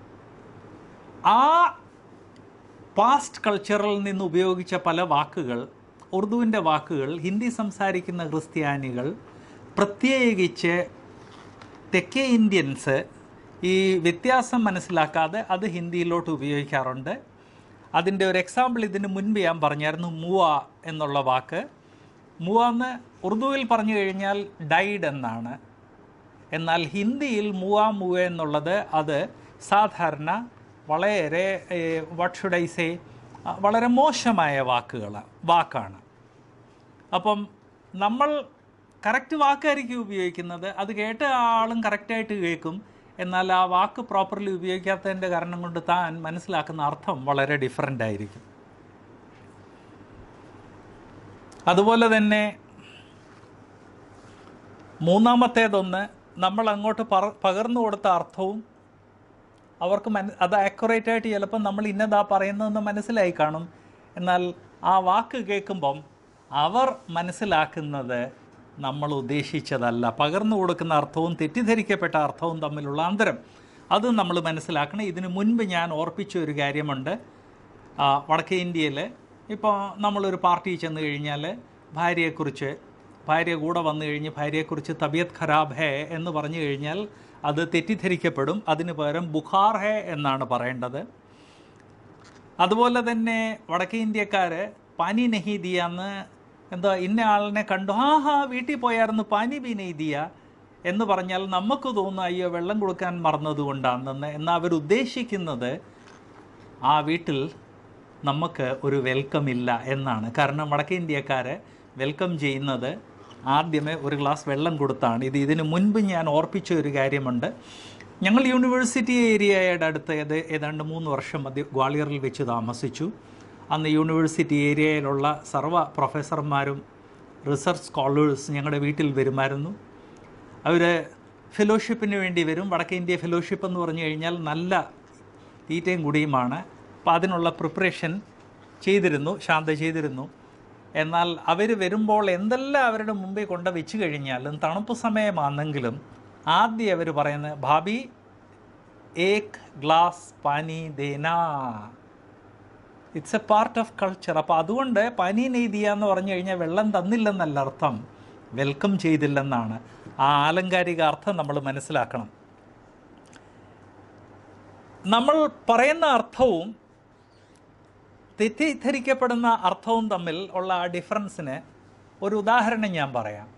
ആ പാസ്റ്റ് കൾച്ചറിൽ നിന്ന് ഉപയോഗിച്ച പല വാക്കുകൾ ഉറുദുവിൻ്റെ വാക്കുകൾ ഹിന്ദി സംസാരിക്കുന്ന ക്രിസ്ത്യാനികൾ പ്രത്യേകിച്ച് തെക്കേ ഇന്ത്യൻസ് ഈ വ്യത്യാസം മനസ്സിലാക്കാതെ അത് ഹിന്ദിയിലോട്ട് ഉപയോഗിക്കാറുണ്ട് അതിൻ്റെ ഒരു എക്സാമ്പിൾ ഇതിന് മുൻപ് ഞാൻ പറഞ്ഞായിരുന്നു മുവ എന്നുള്ള വാക്ക് മുവ എന്ന് ഉറുദുവിൽ പറഞ്ഞു കഴിഞ്ഞാൽ ഡൈഡ് എന്നാണ് എന്നാൽ ഹിന്ദിയിൽ മുവ മുവ എന്നുള്ളത് അത് സാധാരണ വളരെ വാട്ട് ഷുഡ് ഐ സേ വളരെ മോശമായ വാക്കുകൾ വാക്കാണ് അപ്പം നമ്മൾ കറക്റ്റ് വാക്കായിരിക്കും ഉപയോഗിക്കുന്നത് അത് കേട്ട ആളും കറക്റ്റായിട്ട് കേൾക്കും എന്നാൽ ആ വാക്ക് പ്രോപ്പർലി ഉപയോഗിക്കാത്തതിൻ്റെ കാരണം കൊണ്ട് താൻ മനസ്സിലാക്കുന്ന അർത്ഥം വളരെ ഡിഫറൻ്റ് ആയിരിക്കും അതുപോലെ തന്നെ മൂന്നാമത്തേതൊന്ന് നമ്മൾ അങ്ങോട്ട് പറ പകർന്നു കൊടുത്ത അർത്ഥവും അവർക്ക് മന അത് ആക്യുറേറ്റ് ആയിട്ട് ചിലപ്പം നമ്മൾ ഇന്നതാ പറയുന്നതെന്ന് മനസ്സിലായി കാണും എന്നാൽ ആ വാക്ക് കേൾക്കുമ്പം അവർ മനസ്സിലാക്കുന്നത് നമ്മൾ ഉദ്ദേശിച്ചതല്ല പകർന്നു കൊടുക്കുന്ന അർത്ഥവും തെറ്റിദ്ധരിക്കപ്പെട്ട അർത്ഥവും തമ്മിലുള്ള അന്തരം അത് നമ്മൾ മനസ്സിലാക്കണം ഇതിനു മുൻപ് ഞാൻ ഓർപ്പിച്ച ഒരു കാര്യമുണ്ട് ആ, വടക്കേ ഇന്ത്യയിൽ ഇപ്പോൾ നമ്മളൊരു പാർട്ടി ചെന്ന് കഴിഞ്ഞാൽ ഭാര്യയെക്കുറിച്ച് ഭാര്യ കൂടെ വന്നു കഴിഞ്ഞ് ഭാര്യയെക്കുറിച്ച് തബിയത്ത് ഖരാബ് ഹേ എന്ന് പറഞ്ഞു കഴിഞ്ഞാൽ അത് തെറ്റിദ്ധരിക്കപ്പെടും അതിന് പകരം ബുഖാർ ഹേ എന്നാണ് പറയേണ്ടത് അതുപോലെ തന്നെ വടക്കേ ഇന്ത്യക്കാർ പാനി നഹി ദിയ എന്ന് എന്താ ഇന്ന ആളിനെ കണ്ടു ആ ഹാ വീട്ടിൽ പോയായിരുന്നു പാനി ബി നെയ് ദിയ എന്ന് പറഞ്ഞാൽ നമുക്ക് തോന്നുന്നു അയ്യോ വെള്ളം കൊടുക്കാൻ മറന്നതുകൊണ്ടാണെന്ന് എന്നാൽ അവർ ഉദ്ദേശിക്കുന്നത് ആ വീട്ടിൽ നമുക്ക് ഒരു വെൽക്കം ഇല്ല എന്നാണ് കാരണം വടക്കേ ഇന്ത്യക്കാർ വെൽക്കം ചെയ്യുന്നത് ആദ്യമേ ഒരു ഗ്ലാസ് വെള്ളം കൊടുത്താണ് ഇത് ഇതിനു മുൻപ് ഞാൻ ഓർപ്പിച്ച ഒരു കാര്യമുണ്ട് ഞങ്ങൾ യൂണിവേഴ്സിറ്റി ഏരിയയുടെ അടുത്ത് ഏത് ഏതാണ്ട് മൂന്ന് വർഷം മധ്യ ഗ്വാളിയറിൽ വെച്ച് താമസിച്ചു അന്ന് യൂണിവേഴ്സിറ്റി ഏരിയയിലുള്ള സർവ്വ പ്രൊഫസർമാരും റിസർച്ച് സ്കോളേഴ്സ് ഞങ്ങളുടെ വീട്ടിൽ വരുമായിരുന്നു അവർ ഫെലോഷിപ്പിന് വേണ്ടി വരും വടക്കേ ഇന്ത്യ ഫെലോഷിപ്പ് എന്ന് പറഞ്ഞു കഴിഞ്ഞാൽ നല്ല തീറ്റയും കുടിയുമാണ് അപ്പോൾ അതിനുള്ള പ്രിപ്പറേഷൻ ചെയ്തിരുന്നു ശാന്ത ചെയ്തിരുന്നു എന്നാൽ അവർ വരുമ്പോൾ എന്തെല്ലാം അവരുടെ മുമ്പിൽ കൊണ്ട് വെച്ച് കഴിഞ്ഞാലും തണുപ്പ് സമയമാണെങ്കിലും ആദ്യം അവർ പറയുന്നത് ഭാബി ഏക് ഗ്ലാസ് പാനി ദേനാ it's a part of culture അപ്പോൾ അതുകൊണ്ട് പനി നെയ്തിയ എന്ന് പറഞ്ഞു കഴിഞ്ഞാൽ വെള്ളം തന്നില്ലെന്നല്ല അർത്ഥം വെൽക്കം ചെയ്തില്ലെന്നാണ് ആ ആലങ്കാരിക അർത്ഥം നമ്മൾ മനസ്സിലാക്കണം നമ്മൾ പറയുന്ന അർത്ഥവും തെറ്റിദ്ധരിക്കപ്പെടുന്ന അർത്ഥവും തമ്മിൽ ഉള്ള ആ ഡിഫറൻസിന് ഒരു ഉദാഹരണം ഞാൻ പറയാം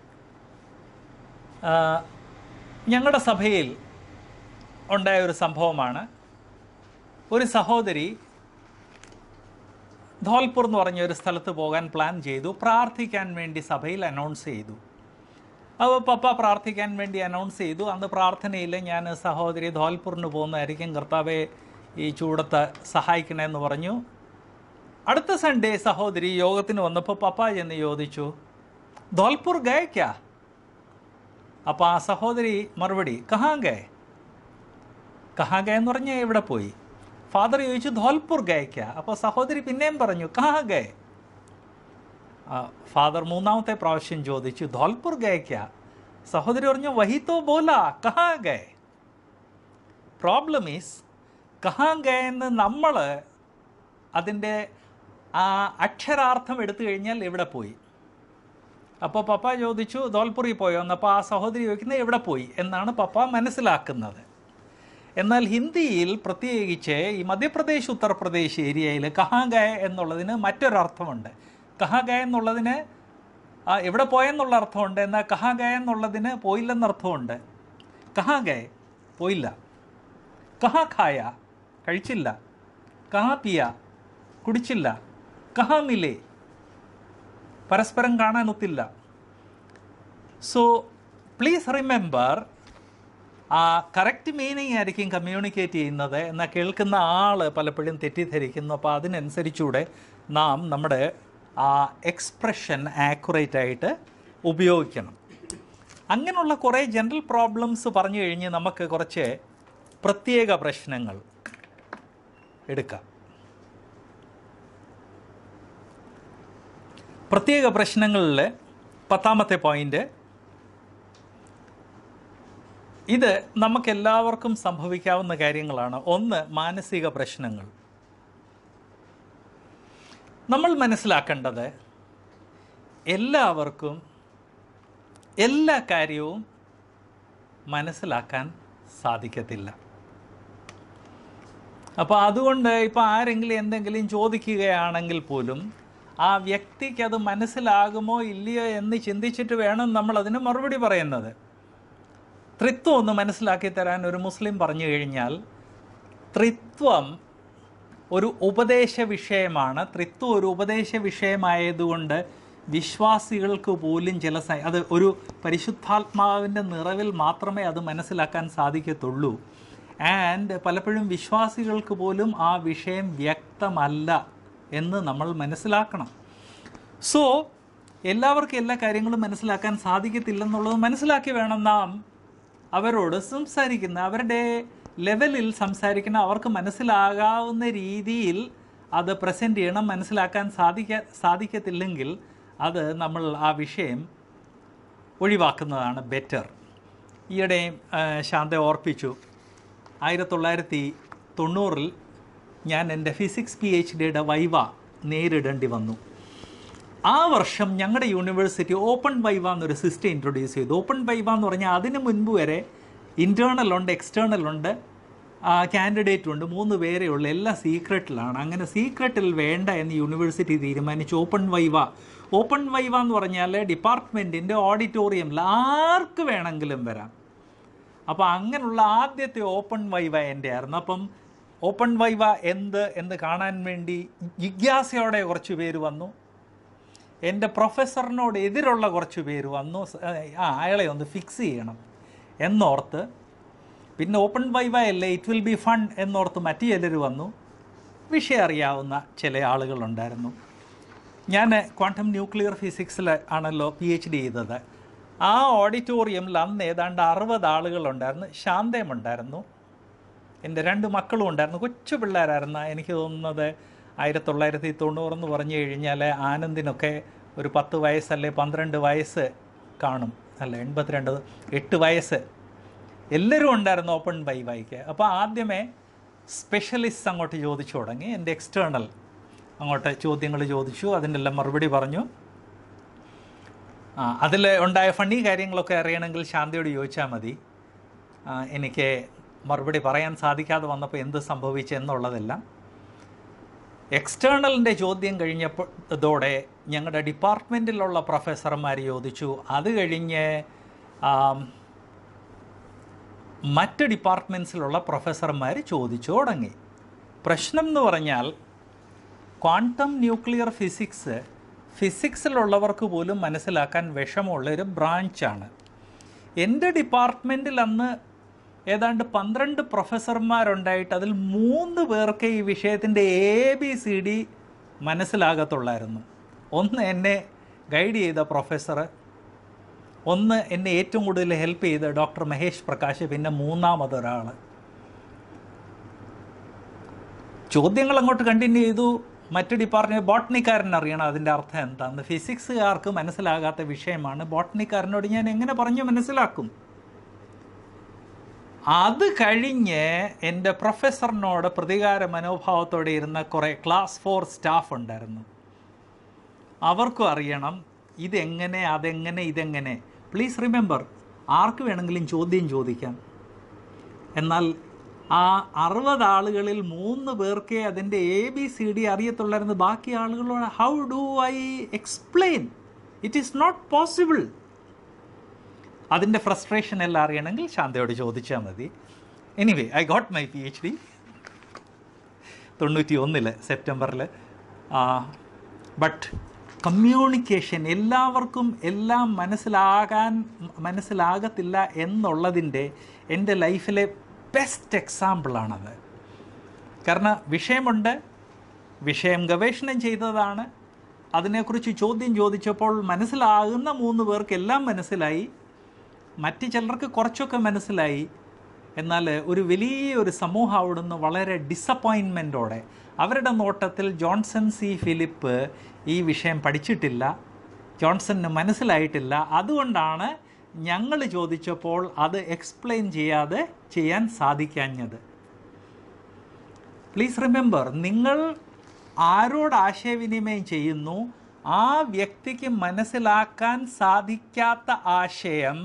ആ, ഞങ്ങളുടെ സഭയിൽ ഉണ്ടായ ഒരു സംഭവമാണ് ഒരു സഹോദരി ധോൽപൂർ എന്ന് പറഞ്ഞ ഒരു സ്ഥലത്ത് പോകാൻ പ്ലാൻ ചെയ്തു പ്രാർത്ഥിക്കാൻ വേണ്ടി സഭയിൽ അനൗൺസ് ചെയ്തു അപ്പോൾ പപ്പ പ്രാർത്ഥിക്കാൻ വേണ്ടി അനൗൺസ് ചെയ്തു അന്ന് പ്രാർത്ഥനയിൽ ഞാൻ സഹോദരി ധോൽപൂറിന് പോകുന്നതായിരിക്കും കർത്താവെ ഈ ചൂടത്ത് സഹായിക്കണമെന്ന് പറഞ്ഞു അടുത്ത സൺഡേ സഹോദരി യോഗത്തിന് വന്നപ്പോൾ പപ്പ ചെന്ന് ചോദിച്ചു ധോൽപൂർ ഗയക്കാ അപ്പോൾ ആ സഹോദരി മറുപടി കഹാ ഗേ കഹാ ഗേ എന്ന് പറഞ്ഞാൽ എവിടെ പോയി ഫാദർ ചോദിച്ചു ധോൽപൂർ ഗയക്ക അപ്പോൾ സഹോദരി പിന്നെയും പറഞ്ഞു കഹാ ഗേ ആ, ഫാദർ മൂന്നാമത്തെ പ്രാവശ്യം ചോദിച്ചു ധോൽപൂർ ഗയക്ക സഹോദരി പറഞ്ഞു വഹി തോ ബോല കഹാ ഗേ പ്രോബ്ലം ഈസ് കഹാ ഗേ എന്ന് നമ്മൾ അതിൻ്റെ ആ അക്ഷരാർത്ഥം എടുത്തു കഴിഞ്ഞാൽ എവിടെ പോയി അപ്പോൾ പപ്പ ചോദിച്ചു ധോൽപുറി പോയോ എന്നപ്പോൾ ആ സഹോദരി ചോദിക്കുന്നത് എവിടെ പോയി എന്നാണ് പപ്പ മനസ്സിലാക്കുന്നത് എന്നാൽ ഹിന്ദിയിൽ പ്രത്യേകിച്ച് ഈ മധ്യപ്രദേശ് ഉത്തർപ്രദേശ് ഏരിയയിൽ കഹാഗയ എന്നുള്ളതിന് മറ്റൊരർത്ഥമുണ്ട് കഹാഗയ എന്നുള്ളതിന് ആ, എവിടെ പോയെന്നുള്ള അർത്ഥമുണ്ട് എന്നാൽ കഹാഗയ എന്നുള്ളതിന് പോയില്ലെന്നർത്ഥമുണ്ട് കഹാഗയ പോയില്ല കഹാ ഖായ കഴിച്ചില്ല കഹാ പിയ കുടിച്ചില്ല കഹാ മിലേ പരസ്പരം കാണാൻ ഒത്തില്ല സോ പ്ലീസ് റിമെമ്പർ ആ കറക്റ്റ് മീനിങ് ആയിരിക്കും കമ്മ്യൂണിക്കേറ്റ് ചെയ്യുന്നത് എന്നാൽ കേൾക്കുന്ന ആൾ പലപ്പോഴും തെറ്റിദ്ധരിക്കുന്നു അപ്പോൾ അതിനനുസരിച്ചൂടെ നാം നമ്മുടെ ആ എക്സ്പ്രഷൻ ആക്യുറേറ്റ് ആയിട്ട് ഉപയോഗിക്കണം അങ്ങനെയുള്ള കുറേ ജനറൽ പ്രോബ്ലംസ് പറഞ്ഞു കഴിഞ്ഞ് നമുക്ക് കുറച്ച് പ്രത്യേക പ്രശ്നങ്ങൾ എടുക്കാം പ്രത്യേക പ്രശ്നങ്ങളിൽ പത്താമത്തെ പോയിന്റ് ഇത് നമുക്കെല്ലാവർക്കും സംഭവിക്കാവുന്ന കാര്യങ്ങളാണ് ഒന്ന് മാനസിക പ്രശ്നങ്ങൾ നമ്മൾ മനസ്സിലാക്കേണ്ടത് എല്ലാവർക്കും എല്ലാ കാര്യവും മനസ്സിലാക്കാൻ സാധിക്കത്തില്ല അപ്പോൾ അതുകൊണ്ട് ഇപ്പോൾ ആരെങ്കിലും എന്തെങ്കിലും ചോദിക്കുകയാണെങ്കിൽ പോലും ആ വ്യക്തിക്ക് അത് മനസ്സിലാകുമോ ഇല്ലയോ എന്ന് ചിന്തിച്ചിട്ട് വേണം നമ്മൾ അതിന് മറുപടി പറയുന്നത് ത്രിത്വം ഒന്ന് മനസ്സിലാക്കി തരാൻ ഒരു മുസ്ലിം പറഞ്ഞു കഴിഞ്ഞാൽ ത്രിത്വം ഒരു ഉപദേശ വിഷയമാണ് ത്രിത്വം ഒരു ഉപദേശ വിഷയമായതുകൊണ്ട് വിശ്വാസികൾക്ക് പോലും ചില സ- അത് ഒരു പരിശുദ്ധാത്മാവിൻ്റെ നിറവിൽ മാത്രമേ അത് മനസ്സിലാക്കാൻ സാധിക്കത്തുള്ളൂ ആൻഡ് പലപ്പോഴും വിശ്വാസികൾക്ക് പോലും ആ വിഷയം വ്യക്തമല്ല എന്ന് നമ്മൾ മനസ്സിലാക്കണം സോ എല്ലാവർക്കും എല്ലാ കാര്യങ്ങളും മനസ്സിലാക്കാൻ സാധിക്കത്തില്ലെന്നുള്ളത് മനസ്സിലാക്കി വേണം നാം അവരോട് സംസാരിക്കുന്ന അവരുടെ ലെവലിൽ സംസാരിക്കണം അവർക്ക് മനസ്സിലാകാവുന്ന രീതിയിൽ അത് പ്രസൻറ്റ് ചെയ്യണം മനസ്സിലാക്കാൻ സാധിക്ക സാധിക്കത്തില്ലെങ്കിൽ അത് നമ്മൾ ആ വിഷയം ഒഴിവാക്കുന്നതാണ് ബെറ്റർ ഈയിടെ ആ, ശാന്ത ഓർപ്പിച്ചു ആയിരത്തി തൊള്ളായിരത്തി തൊണ്ണൂറിൽ ഞാൻ എൻ്റെ ഫിസിക്സ് പി എച്ച് ഡിയുടെ വൈവ നേരിടേണ്ടി വന്നു ആ വർഷം ഞങ്ങളുടെ യൂണിവേഴ്സിറ്റി ഓപ്പൺ വൈവ എന്നൊരു സിസ്റ്റം ഇൻട്രൊഡ്യൂസ് ചെയ്തു ഓപ്പൺ വൈവ എന്ന് പറഞ്ഞാൽ അതിന് മുൻപ് വരെ ഇൻറ്റേർണൽ ഉണ്ട് എക്സ്റ്റേണൽ ഉണ്ട് കാൻഡിഡേറ്റ് ഉണ്ട് മൂന്ന് പേരേ ഉള്ളൂ എല്ലാം സീക്രട്ടിലാണ് അങ്ങനെ സീക്രട്ടിൽ വേണ്ട എന്ന് യൂണിവേഴ്സിറ്റി തീരുമാനിച്ചു ഓപ്പൺ വൈവ ഓപ്പൺ വൈവ എന്ന് പറഞ്ഞാൽ ഡിപ്പാർട്ട്മെൻറ്റിൻ്റെ ഓഡിറ്റോറിയമിൽ ആർക്ക് വേണമെങ്കിലും വരാം അപ്പോൾ അങ്ങനെയുള്ള ആദ്യത്തെ ഓപ്പൺ വൈവ എൻ്റെ ആയിരുന്നു അപ്പം ഓപ്പൺ വൈവ എന്ത് എന്ന് കാണാൻ വേണ്ടി ജിജ്ഞാസയോടെ കുറച്ച് പേര് വന്നു എൻ്റെ പ്രൊഫസറിനോട് എതിരുള്ള കുറച്ച് പേര് വന്നു സ- ആ അയാളെ ഒന്ന് ഫിക്സ് ചെയ്യണം എന്നോർത്ത് പിന്നെ ഓപ്പൺ വൈവ അല്ലേ ഇറ്റ് വിൽ ബി ഫൺ എന്നോർത്ത് മറ്റു ചിലർ വന്നു വിഷയം അറിയാവുന്ന ചില ആളുകളുണ്ടായിരുന്നു ഞാൻ ക്വാണ്ടം ന്യൂക്ലിയർ ഫിസിക്സിൽ ആണല്ലോ പി എച്ച് ഡി ചെയ്തത് ആ ഓഡിറ്റോറിയമിൽ അന്ന് ഏതാണ്ട് അറുപത് ആളുകളുണ്ടായിരുന്നു ശാന്തയും ഉണ്ടായിരുന്നു എൻ്റെ രണ്ട് മക്കളും ഉണ്ടായിരുന്നു കൊച്ചു പിള്ളേരായിരുന്നു എനിക്ക് തോന്നുന്നത് ആയിരത്തി തൊള്ളായിരത്തി തൊണ്ണൂറെന്ന് പറഞ്ഞു കഴിഞ്ഞാൽ ആനന്ദിനൊക്കെ ഒരു പത്ത് വയസ്സല്ലേ പന്ത്രണ്ട് വയസ്സ് കാണും അല്ല എൺപത്തിരണ്ട് എട്ട് വയസ്സ് എല്ലാവരും ഉണ്ടായിരുന്നു ഓപ്പൺ ബൈ ബൈക്ക് അപ്പോൾ ആദ്യമേ സ്പെഷ്യലിസ്റ്റ് അങ്ങോട്ട് ചോദിച്ചു തുടങ്ങി എൻ്റെ എക്സ്റ്റേണൽ അങ്ങോട്ട് ചോദ്യങ്ങൾ ചോദിച്ചു അതിനെല്ലാം മറുപടി പറഞ്ഞു ആ അതിൽ ഉണ്ടായ ഫണ്ണി കാര്യങ്ങളൊക്കെ അറിയണമെങ്കിൽ ശാന്തിയോട് ചോദിച്ചാൽ മതി ആ, എനിക്ക് മറുപടി പറയാൻ സാധിക്കാതെ വന്നപ്പോൾ എന്ത് സംഭവിച്ചെന്നുള്ളതെല്ലാം എക്സ്റ്റേണലിൻ്റെ ചോദ്യം കഴിഞ്ഞപ്പോൾ ഇതോടെ ഞങ്ങളുടെ ഡിപ്പാർട്ട്മെൻറ്റിലുള്ള പ്രൊഫസർമാർ ചോദിച്ചു അത് കഴിഞ്ഞ് ആം, മറ്റ് ഡിപ്പാർട്ട്മെൻറ്റ്സിലുള്ള പ്രൊഫസർമാർ ചോദിച്ചു തുടങ്ങി പ്രശ്നം എന്ന് പറഞ്ഞാൽ ക്വാണ്ടം ന്യൂക്ലിയർ ഫിസിക്സ് ഫിസിക്സിലുള്ളവർക്ക് പോലും മനസ്സിലാക്കാൻ വിഷമമുള്ള ഒരു ബ്രാഞ്ചാണ് എൻ്റെ ഡിപ്പാർട്ട്മെൻറ്റിൽ അന്ന് ഏതാണ്ട് പന്ത്രണ്ട് പ്രൊഫസർമാരുണ്ടായിട്ട് അതിൽ മൂന്ന് പേർക്ക് ഈ വിഷയത്തിൻ്റെ എ ബി സി ഡി മനസ്സിലാകത്തുള്ളായിരുന്നു ഒന്ന് എന്നെ ഗൈഡ് ചെയ്ത പ്രൊഫസർ ഒന്ന് എന്നെ ഏറ്റവും കൂടുതൽ ഹെൽപ്പ് ചെയ്ത ഡോക്ടർ മഹേഷ് പ്രകാശ് പിന്നെ മൂന്നാമതൊരാൾ ചോദ്യങ്ങൾ അങ്ങോട്ട് കണ്ടിന്യൂ ചെയ്തു മറ്റ് ഡിപ്പാർട്ട്മെൻറ്റ് ബോട്ടണിക്കാരൻ അറിയണം അതിൻ്റെ അർത്ഥം എന്താണെന്ന് ഫിസിക്സുകാർക്ക് മനസ്സിലാകാത്ത വിഷയമാണ് ബോട്ടണിക്കാരനോട് ഞാൻ എങ്ങനെ പറഞ്ഞു മനസ്സിലാക്കും അത് കഴിഞ്ഞ് എൻ്റെ പ്രൊഫസറിനോട് പ്രതികാര മനോഭാവത്തോടെ ഇരുന്ന കുറേ ക്ലാസ് ഫോർ സ്റ്റാഫ് ഉണ്ടായിരുന്നു അവർക്കും അറിയണം ഇതെങ്ങനെ അതെങ്ങനെ ഇതെങ്ങനെ പ്ലീസ് റിമെമ്പർ ആർക്ക് വേണമെങ്കിലും ചോദ്യം ചോദിക്കാം എന്നാൽ ആ അറുപത് ആളുകളിൽ മൂന്ന് പേർക്കേ അതിൻ്റെ എ ബി സി ഡി അറിയത്തുള്ളായിരുന്നു ബാക്കി ആളുകളോട് how do I explain it is not possible അതിൻ്റെ ഫ്രസ്ട്രേഷൻ എല്ലാം അറിയണമെങ്കിൽ ശാന്തയോട് ചോദിച്ചാൽ മതി anyway I got my P H D തൊണ്ണൂറ്റി ഒന്നിൽ സെപ്റ്റംബറിൽ ബട്ട് കമ്മ്യൂണിക്കേഷൻ എല്ലാവർക്കും എല്ലാം മനസ്സിലാകാൻ മനസ്സിലാകത്തില്ല എന്നുള്ളതിൻ്റെ എൻ്റെ ലൈഫിലെ ബെസ്റ്റ് എക്സാമ്പിളാണത് കാരണം വിഷയമുണ്ട് വിഷയം ഗവേഷണം ചെയ്തതാണ് അതിനെക്കുറിച്ച് ചോദ്യം ചോദിച്ചപ്പോൾ മനസ്സിലാകുന്ന മൂന്ന് പേർക്ക് എല്ലാം മനസ്സിലായി മറ്റ് ചിലർക്ക് കുറച്ചൊക്കെ മനസ്സിലായി എന്നാൽ ഒരു വലിയൊരു സമൂഹം അവിടുന്ന് വളരെ ഡിസപ്പോയിൻമെൻറ്റോടെ അവരുടെ നോട്ടത്തിൽ ജോൺസൺ സി ഫിലിപ്പ് ഈ വിഷയം പഠിച്ചിട്ടില്ല ജോൺസണിന് മനസ്സിലായിട്ടില്ല അതുകൊണ്ടാണ് ഞങ്ങൾ ചോദിച്ചപ്പോൾ അത് എക്സ്പ്ലെയിൻ ചെയ്യാതെ ചെയ്യാൻ സാധിക്കാഞ്ഞത് പ്ലീസ് റിമെമ്പർ നിങ്ങൾ ആരോട് ആശയവിനിമയം ചെയ്യുന്നു ആ വ്യക്തിക്ക് മനസ്സിലാക്കാൻ സാധിക്കാത്ത ആശയം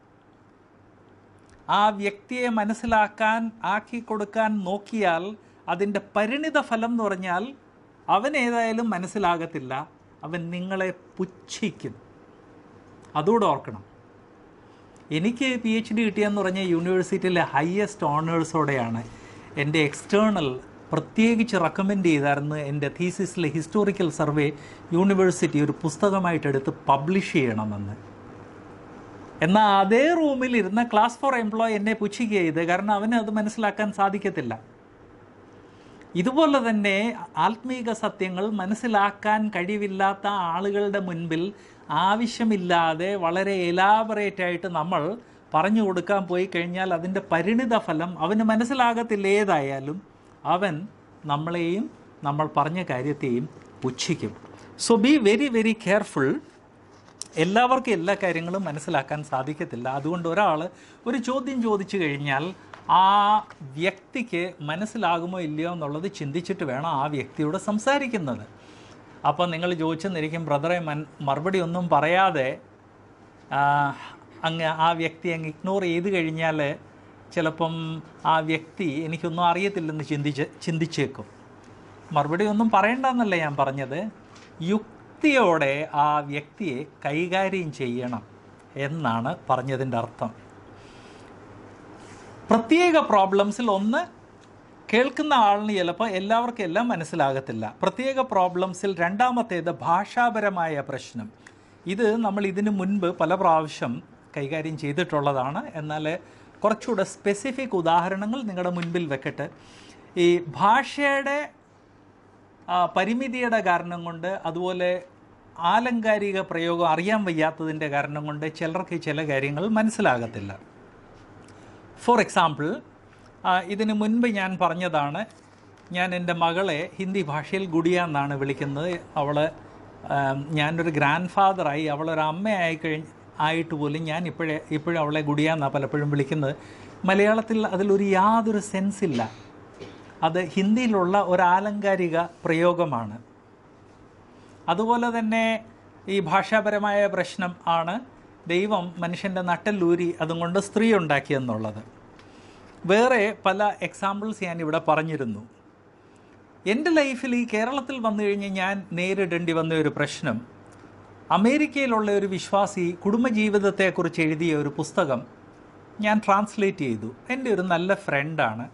ആ വ്യക്തിയെ മനസ്സിലാക്കാൻ ആക്കി കൊടുക്കാൻ നോക്കിയാൽ അതിൻ്റെ പരിണിത ഫലം എന്ന് പറഞ്ഞാൽ അവൻ ഏതായാലും മനസ്സിലാകത്തില്ല അവൻ നിങ്ങളെ പുച്ഛിക്കും അതുകൂടെ ഓർക്കണം എനിക്ക് പി എച്ച് ഡി കിട്ടിയെന്ന് പറഞ്ഞ യൂണിവേഴ്സിറ്റിയിലെ ഹയസ്റ്റ് ഓണേഴ്സോടെയാണ് എൻ്റെ എക്സ്റ്റേണൽ പ്രത്യേകിച്ച് റെക്കമെൻഡ് ചെയ്തായിരുന്നു എൻ്റെ തീസിസിലെ ഹിസ്റ്റോറിക്കൽ സർവേ യൂണിവേഴ്സിറ്റി ഒരു പുസ്തകമായിട്ട് എടുത്ത് പബ്ലിഷ് ചെയ്യണമെന്ന് എന്നാൽ അതേ റൂമിൽ ഇരുന്ന ക്ലാസ് ഫോർ എംപ്ലോയി എന്നെ പുച്ഛിക്കുക ചെയ്ത് കാരണം അവന് അത് മനസ്സിലാക്കാൻ സാധിക്കത്തില്ല ഇതുപോലെ തന്നെ ആത്മീക സത്യങ്ങൾ മനസ്സിലാക്കാൻ കഴിവില്ലാത്ത ആളുകളുടെ മുൻപിൽ ആവശ്യമില്ലാതെ വളരെ എലാബറേറ്റ് ആയിട്ട് നമ്മൾ പറഞ്ഞു കൊടുക്കാൻ പോയി കഴിഞ്ഞാൽ അതിൻ്റെ പരിണിത ഫലം അവന് മനസ്സിലാകത്തില്ല ഏതായാലും അവൻ നമ്മളെയും നമ്മൾ പറഞ്ഞ കാര്യത്തെയും പുച്ഛിക്കും so be very very careful എല്ലാവർക്കും എല്ലാ കാര്യങ്ങളും മനസ്സിലാക്കാൻ സാധിക്കത്തില്ല അതുകൊണ്ട് ഒരാൾ ഒരു ചോദ്യം ചോദിച്ചു കഴിഞ്ഞാൽ ആ വ്യക്തിക്ക് മനസ്സിലാകുമോ ഇല്ലയോ എന്നുള്ളത് ചിന്തിച്ചിട്ട് വേണം ആ വ്യക്തിയോട് സംസാരിക്കുന്നത് അപ്പോൾ നിങ്ങൾ ചോദിച്ചെന്നിരിക്കും ബ്രദറെ മൻ മറുപടി ഒന്നും പറയാതെ ആ, അങ്ങ് ആ വ്യക്തി അങ്ങ് ഇഗ്നോർ ചെയ്ത് കഴിഞ്ഞാൽ ചിലപ്പം ആ വ്യക്തി എനിക്കൊന്നും അറിയത്തില്ലെന്ന് ചിന്തിച്ച് ചിന്തിച്ചേക്കും മറുപടി ഒന്നും പറയണ്ടെന്നല്ല ഞാൻ പറഞ്ഞത് യുക്തിയോടെ ആ വ്യക്തിയെ കൈകാര്യം ചെയ്യണം എന്നാണ് പറഞ്ഞതിൻ്റെ അർത്ഥം പ്രത്യേക പ്രോബ്ലംസിൽ ഒന്ന് കേൾക്കുന്ന ആളിന് ചിലപ്പോൾ എല്ലാവർക്കും എല്ലാം മനസ്സിലാകത്തില്ല പ്രത്യേക പ്രോബ്ലംസിൽ രണ്ടാമത്തേത് ഭാഷാപരമായ പ്രശ്നം ഇത് നമ്മൾ ഇതിനു മുൻപ് പല പ്രാവശ്യം കൈകാര്യം ചെയ്തിട്ടുള്ളതാണ് എന്നാൽ കുറച്ചുകൂടെ സ്പെസിഫിക് ഉദാഹരണങ്ങൾ നിങ്ങളുടെ മുൻപിൽ വെക്കട്ടെ ഈ ഭാഷയുടെ ആ, പരിമിതിയുടെ കാരണം കൊണ്ട് അതുപോലെ ആലങ്കാരിക പ്രയോഗം അറിയാൻ വയ്യാത്തതിൻ്റെ കാരണം കൊണ്ട് ചിലർക്ക് ചില കാര്യങ്ങൾ മനസ്സിലാകത്തില്ല ഫോർ എക്സാമ്പിൾ ഇതിന് മുൻപ് ഞാൻ പറഞ്ഞതാണ് ഞാൻ എൻ്റെ മകളെ ഹിന്ദി ഭാഷയിൽ ഗുഡിയ എന്നാണ് വിളിക്കുന്നത് അവൾ ഞാനൊരു ഗ്രാൻഡ് ഫാദറായി അവളൊരു അമ്മയായി കഴിഞ്ഞ് ആയിട്ട് പോലും ഞാൻ ഇപ്പോഴേ ഇപ്പോഴും അവളെ ഗുഡിയ എന്നാണ് പലപ്പോഴും വിളിക്കുന്നത് മലയാളത്തിൽ അതിലൊരു യാതൊരു സെൻസില്ല അത് ഹിന്ദിയിലുള്ള ഒരു ആലങ്കാരിക പ്രയോഗമാണ് അതുപോലെ തന്നെ ഈ ഭാഷാപരമായ പ്രശ്നം ആണ് ദൈവം മനുഷ്യൻ്റെ നട്ടല്ലൂരി അതുകൊണ്ട് സ്ത്രീ ഉണ്ടാക്കിയെന്നുള്ളത് വേറെ പല എക്സാമ്പിൾസ് ഞാൻ ഇവിടെ പറഞ്ഞിരുന്നു എൻ്റെ ലൈഫിൽ ഈ കേരളത്തിൽ വന്നു കഴിഞ്ഞ് ഞാൻ നേരിടേണ്ടി വന്ന ഒരു പ്രശ്നം അമേരിക്കയിലുള്ള ഒരു വിശ്വാസി കുടുംബജീവിതത്തെക്കുറിച്ച് എഴുതിയ ഒരു പുസ്തകം ഞാൻ ട്രാൻസ്ലേറ്റ് ചെയ്തു എൻ്റെ ഒരു നല്ല ഫ്രണ്ടാണ്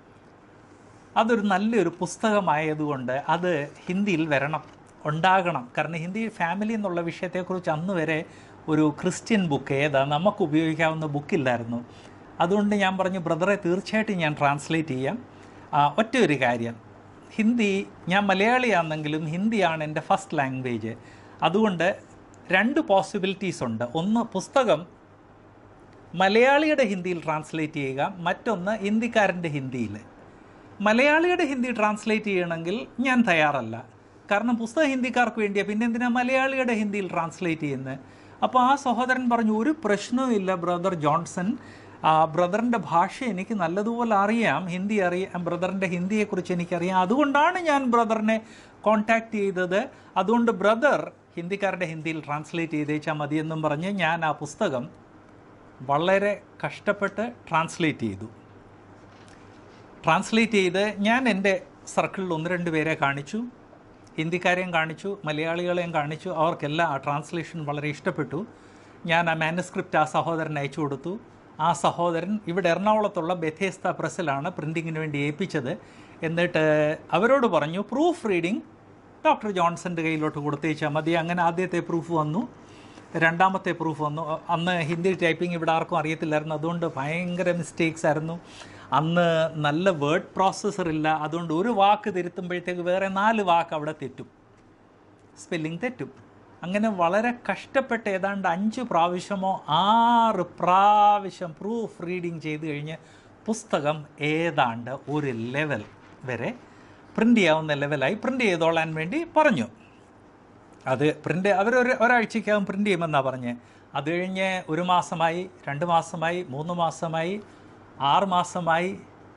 അതൊരു നല്ലൊരു പുസ്തകമായതുകൊണ്ട് അത് ഹിന്ദിയിൽ വരണം ഉണ്ടാകണം കാരണം ഹിന്ദി ഫാമിലി എന്നുള്ള വിഷയത്തെക്കുറിച്ച് അന്ന് വരെ ഒരു ക്രിസ്ത്യൻ ബുക്ക് ഏതാ നമുക്ക് ഉപയോഗിക്കാവുന്ന ബുക്കില്ലായിരുന്നു അതുകൊണ്ട് ഞാൻ പറഞ്ഞു ബ്രദറെ തീർച്ചയായിട്ടും ഞാൻ ട്രാൻസ്ലേറ്റ് ചെയ്യാം ആ, ഒറ്റ ഒരു കാര്യം ഹിന്ദി ഞാൻ മലയാളിയാണെങ്കിലും ഹിന്ദിയാണ് എൻ്റെ ഫസ്റ്റ് ലാംഗ്വേജ് അതുകൊണ്ട് രണ്ട് പോസിബിലിറ്റീസ് ഉണ്ട് ഒന്ന് പുസ്തകം മലയാളിയുടെ ഹിന്ദിയിൽ ട്രാൻസ്ലേറ്റ് ചെയ്യുക മറ്റൊന്ന് ഹിന്ദിക്കാരൻ്റെ ഹിന്ദിയിൽ മലയാളിയുടെ ഹിന്ദി ട്രാൻസ്ലേറ്റ് ചെയ്യണമെങ്കിൽ ഞാൻ തയ്യാറല്ല കാരണം പുസ്തകം ഹിന്ദിക്കാർക്ക് വേണ്ടിയാണ് പിന്നെ എന്തിനാ മലയാളിയുടെ ഹിന്ദിയിൽ ട്രാൻസ്ലേറ്റ് ചെയ്യുന്നത് അപ്പോൾ ആ സഹോദരൻ പറഞ്ഞു ഒരു പ്രശ്നവും ഇല്ല ബ്രദർ ജോൺസൺ ആ ബ്രദറിൻ്റെ ഭാഷ എനിക്ക് നല്ലതുപോലെ അറിയാം ഹിന്ദി അറിയാം ബ്രദറിൻ്റെ ഹിന്ദിയെക്കുറിച്ച് എനിക്കറിയാം അതുകൊണ്ടാണ് ഞാൻ ബ്രദറിനെ കോൺടാക്ട് ചെയ്തത് അതുകൊണ്ട് ബ്രദർ ഹിന്ദിക്കാരുടെ ഹിന്ദിയിൽ ട്രാൻസ്ലേറ്റ് ചെയ്തേച്ചാൽ മതിയെന്നും പറഞ്ഞ് ഞാൻ ആ പുസ്തകം വളരെ കഷ്ടപ്പെട്ട് ട്രാൻസ്ലേറ്റ് ചെയ്തു ട്രാൻസ്ലേറ്റ് ചെയ്ത് ഞാൻ എൻ്റെ സർക്കിളിൽ ഒന്ന് രണ്ട് പേരെ കാണിച്ചു ഹിന്ദിക്കാരെയും കാണിച്ചു മലയാളികളെയും കാണിച്ചു അവർക്കെല്ലാം ആ ട്രാൻസ്ലേഷൻ വളരെ ഇഷ്ടപ്പെട്ടു ഞാൻ ആ മാനുസ്ക്രിപ്റ്റ് ആ സഹോദരന് അയച്ചു കൊടുത്തു ആ സഹോദരൻ ഇവിടെ എറണാകുളത്തുള്ള ബെഥേസ്ത പ്രസ്സിലാണ് പ്രിൻറ്റിങ്ങിന് വേണ്ടി ഏൽപ്പിച്ചത് എന്നിട്ട് അവരോട് പറഞ്ഞു പ്രൂഫ് റീഡിംഗ് ഡോക്ടർ ജോൺസൻ്റെ കയ്യിലോട്ട് കൊടുത്തേച്ചാൽ മതി അങ്ങനെ ആദ്യത്തെ പ്രൂഫ് വന്നു രണ്ടാമത്തെ പ്രൂഫ് വന്നു അ- അന്ന് ഹിന്ദി ടൈപ്പിംഗ് ഇവിടെ ആർക്കും അറിയത്തില്ലായിരുന്നു അതുകൊണ്ട് ഭയങ്കര മിസ്റ്റേക്സ് ആയിരുന്നു അന്ന് നല്ല വേർഡ് പ്രോസസ്സർ ഇല്ല അതുകൊണ്ട് ഒരു വാക്ക് തിരുത്തുമ്പോഴത്തേക്ക് വേറെ നാല് വാക്ക് അവിടെ തെറ്റും സ്പെല്ലിംഗ് തെറ്റും അങ്ങനെ വളരെ കഷ്ടപ്പെട്ട് ഏതാണ്ട് അഞ്ച് പ്രാവശ്യമോ ആറ് പ്രാവശ്യം പ്രൂഫ് റീഡിങ് ചെയ്ത് കഴിഞ്ഞ് പുസ്തകം ഏതാണ്ട് ഒരു ലെവൽ വരെ പ്രിൻ്റ് ചെയ്യാവുന്ന ലെവലായി പ്രിൻ്റ് ചെയ്തോളാൻ വേണ്ടി പറഞ്ഞു അത് പ്രിൻ്റ് അവരൊരു ഒരാഴ്ചക്കകം പ്രിൻ്റ് ചെയ്യുമെന്നാണ് പറഞ്ഞ് അത് കഴിഞ്ഞ് ഒരു മാസമായി രണ്ട് മാസമായി മൂന്ന് മാസമായി ആറ് മാസമായി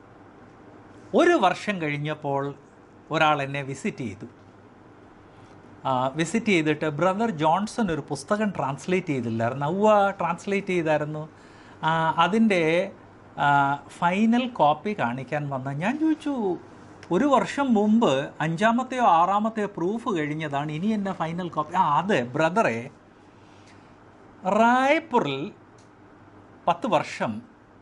ഒരു വർഷം കഴിഞ്ഞപ്പോൾ ഒരാൾ എന്നെ വിസിറ്റ് ചെയ്തു വിസിറ്റ് ചെയ്തിട്ട് ബ്രദർ ജോൺസൺ ഒരു പുസ്തകം ട്രാൻസ്ലേറ്റ് ചെയ്തില്ലായിരുന്നു ഔവ ട്രാൻസ്ലേറ്റ് ചെയ്തായിരുന്നു ആ, അതിൻ്റെ ഫൈനൽ കോപ്പി കാണിക്കാൻ വന്ന ഞാൻ ചോദിച്ചു ഒരു വർഷം മുമ്പ് അഞ്ചാമത്തെയോ ആറാമത്തെയോ പ്രൂഫ് കഴിഞ്ഞതാണ് ഇനി എന്നെ ഫൈനൽ കോപ്പി ആ അതെ ബ്രദറെ റായ്പൂറിൽ പത്ത് വർഷം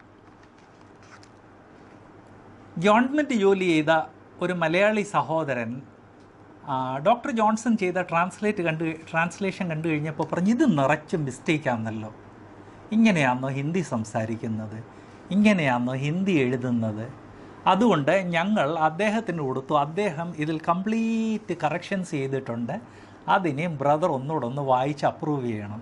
ഗവൺമെൻറ് ജോലി ചെയ്ത ഒരു മലയാളി സഹോദരൻ ആ, ഡോക്ടർ ജോൺസൺ ചെയ്ത ട്രാൻസ്ലേറ്റ് കണ്ട് ട്രാൻസ്ലേഷൻ കണ്ടു കഴിഞ്ഞപ്പോൾ പറഞ്ഞു ഇത് നിറച്ച് മിസ്റ്റേക്കാണെന്നല്ലോ ഇങ്ങനെയാണോ ഹിന്ദി സംസാരിക്കുന്നത് ഇങ്ങനെയാണോ ഹിന്ദി എഴുതുന്നത് അതുകൊണ്ട് ഞങ്ങൾ അദ്ദേഹത്തിന് കൊടുത്തു അദ്ദേഹം ഇതിൽ കംപ്ലീറ്റ് കറക്ഷൻസ് ചെയ്തിട്ടുണ്ട് അതിനെ ബ്രദർ ഒന്നുകൂടെ ഒന്ന് വായിച്ച് അപ്രൂവ് ചെയ്യണം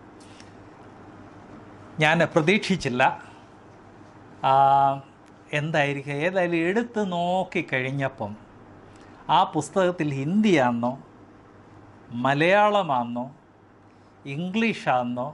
ഞാൻ പ്രതീക്ഷിച്ചില്ല ആ, എന്തായിരിക്കും ഏതായാലും എടുത്ത് നോക്കിക്കഴിഞ്ഞപ്പം ആ പുസ്തകത്തിൽ ഹിന്ദിയാണെന്നോ മലയാളമാണെന്നോ ഇംഗ്ലീഷാണെന്നോ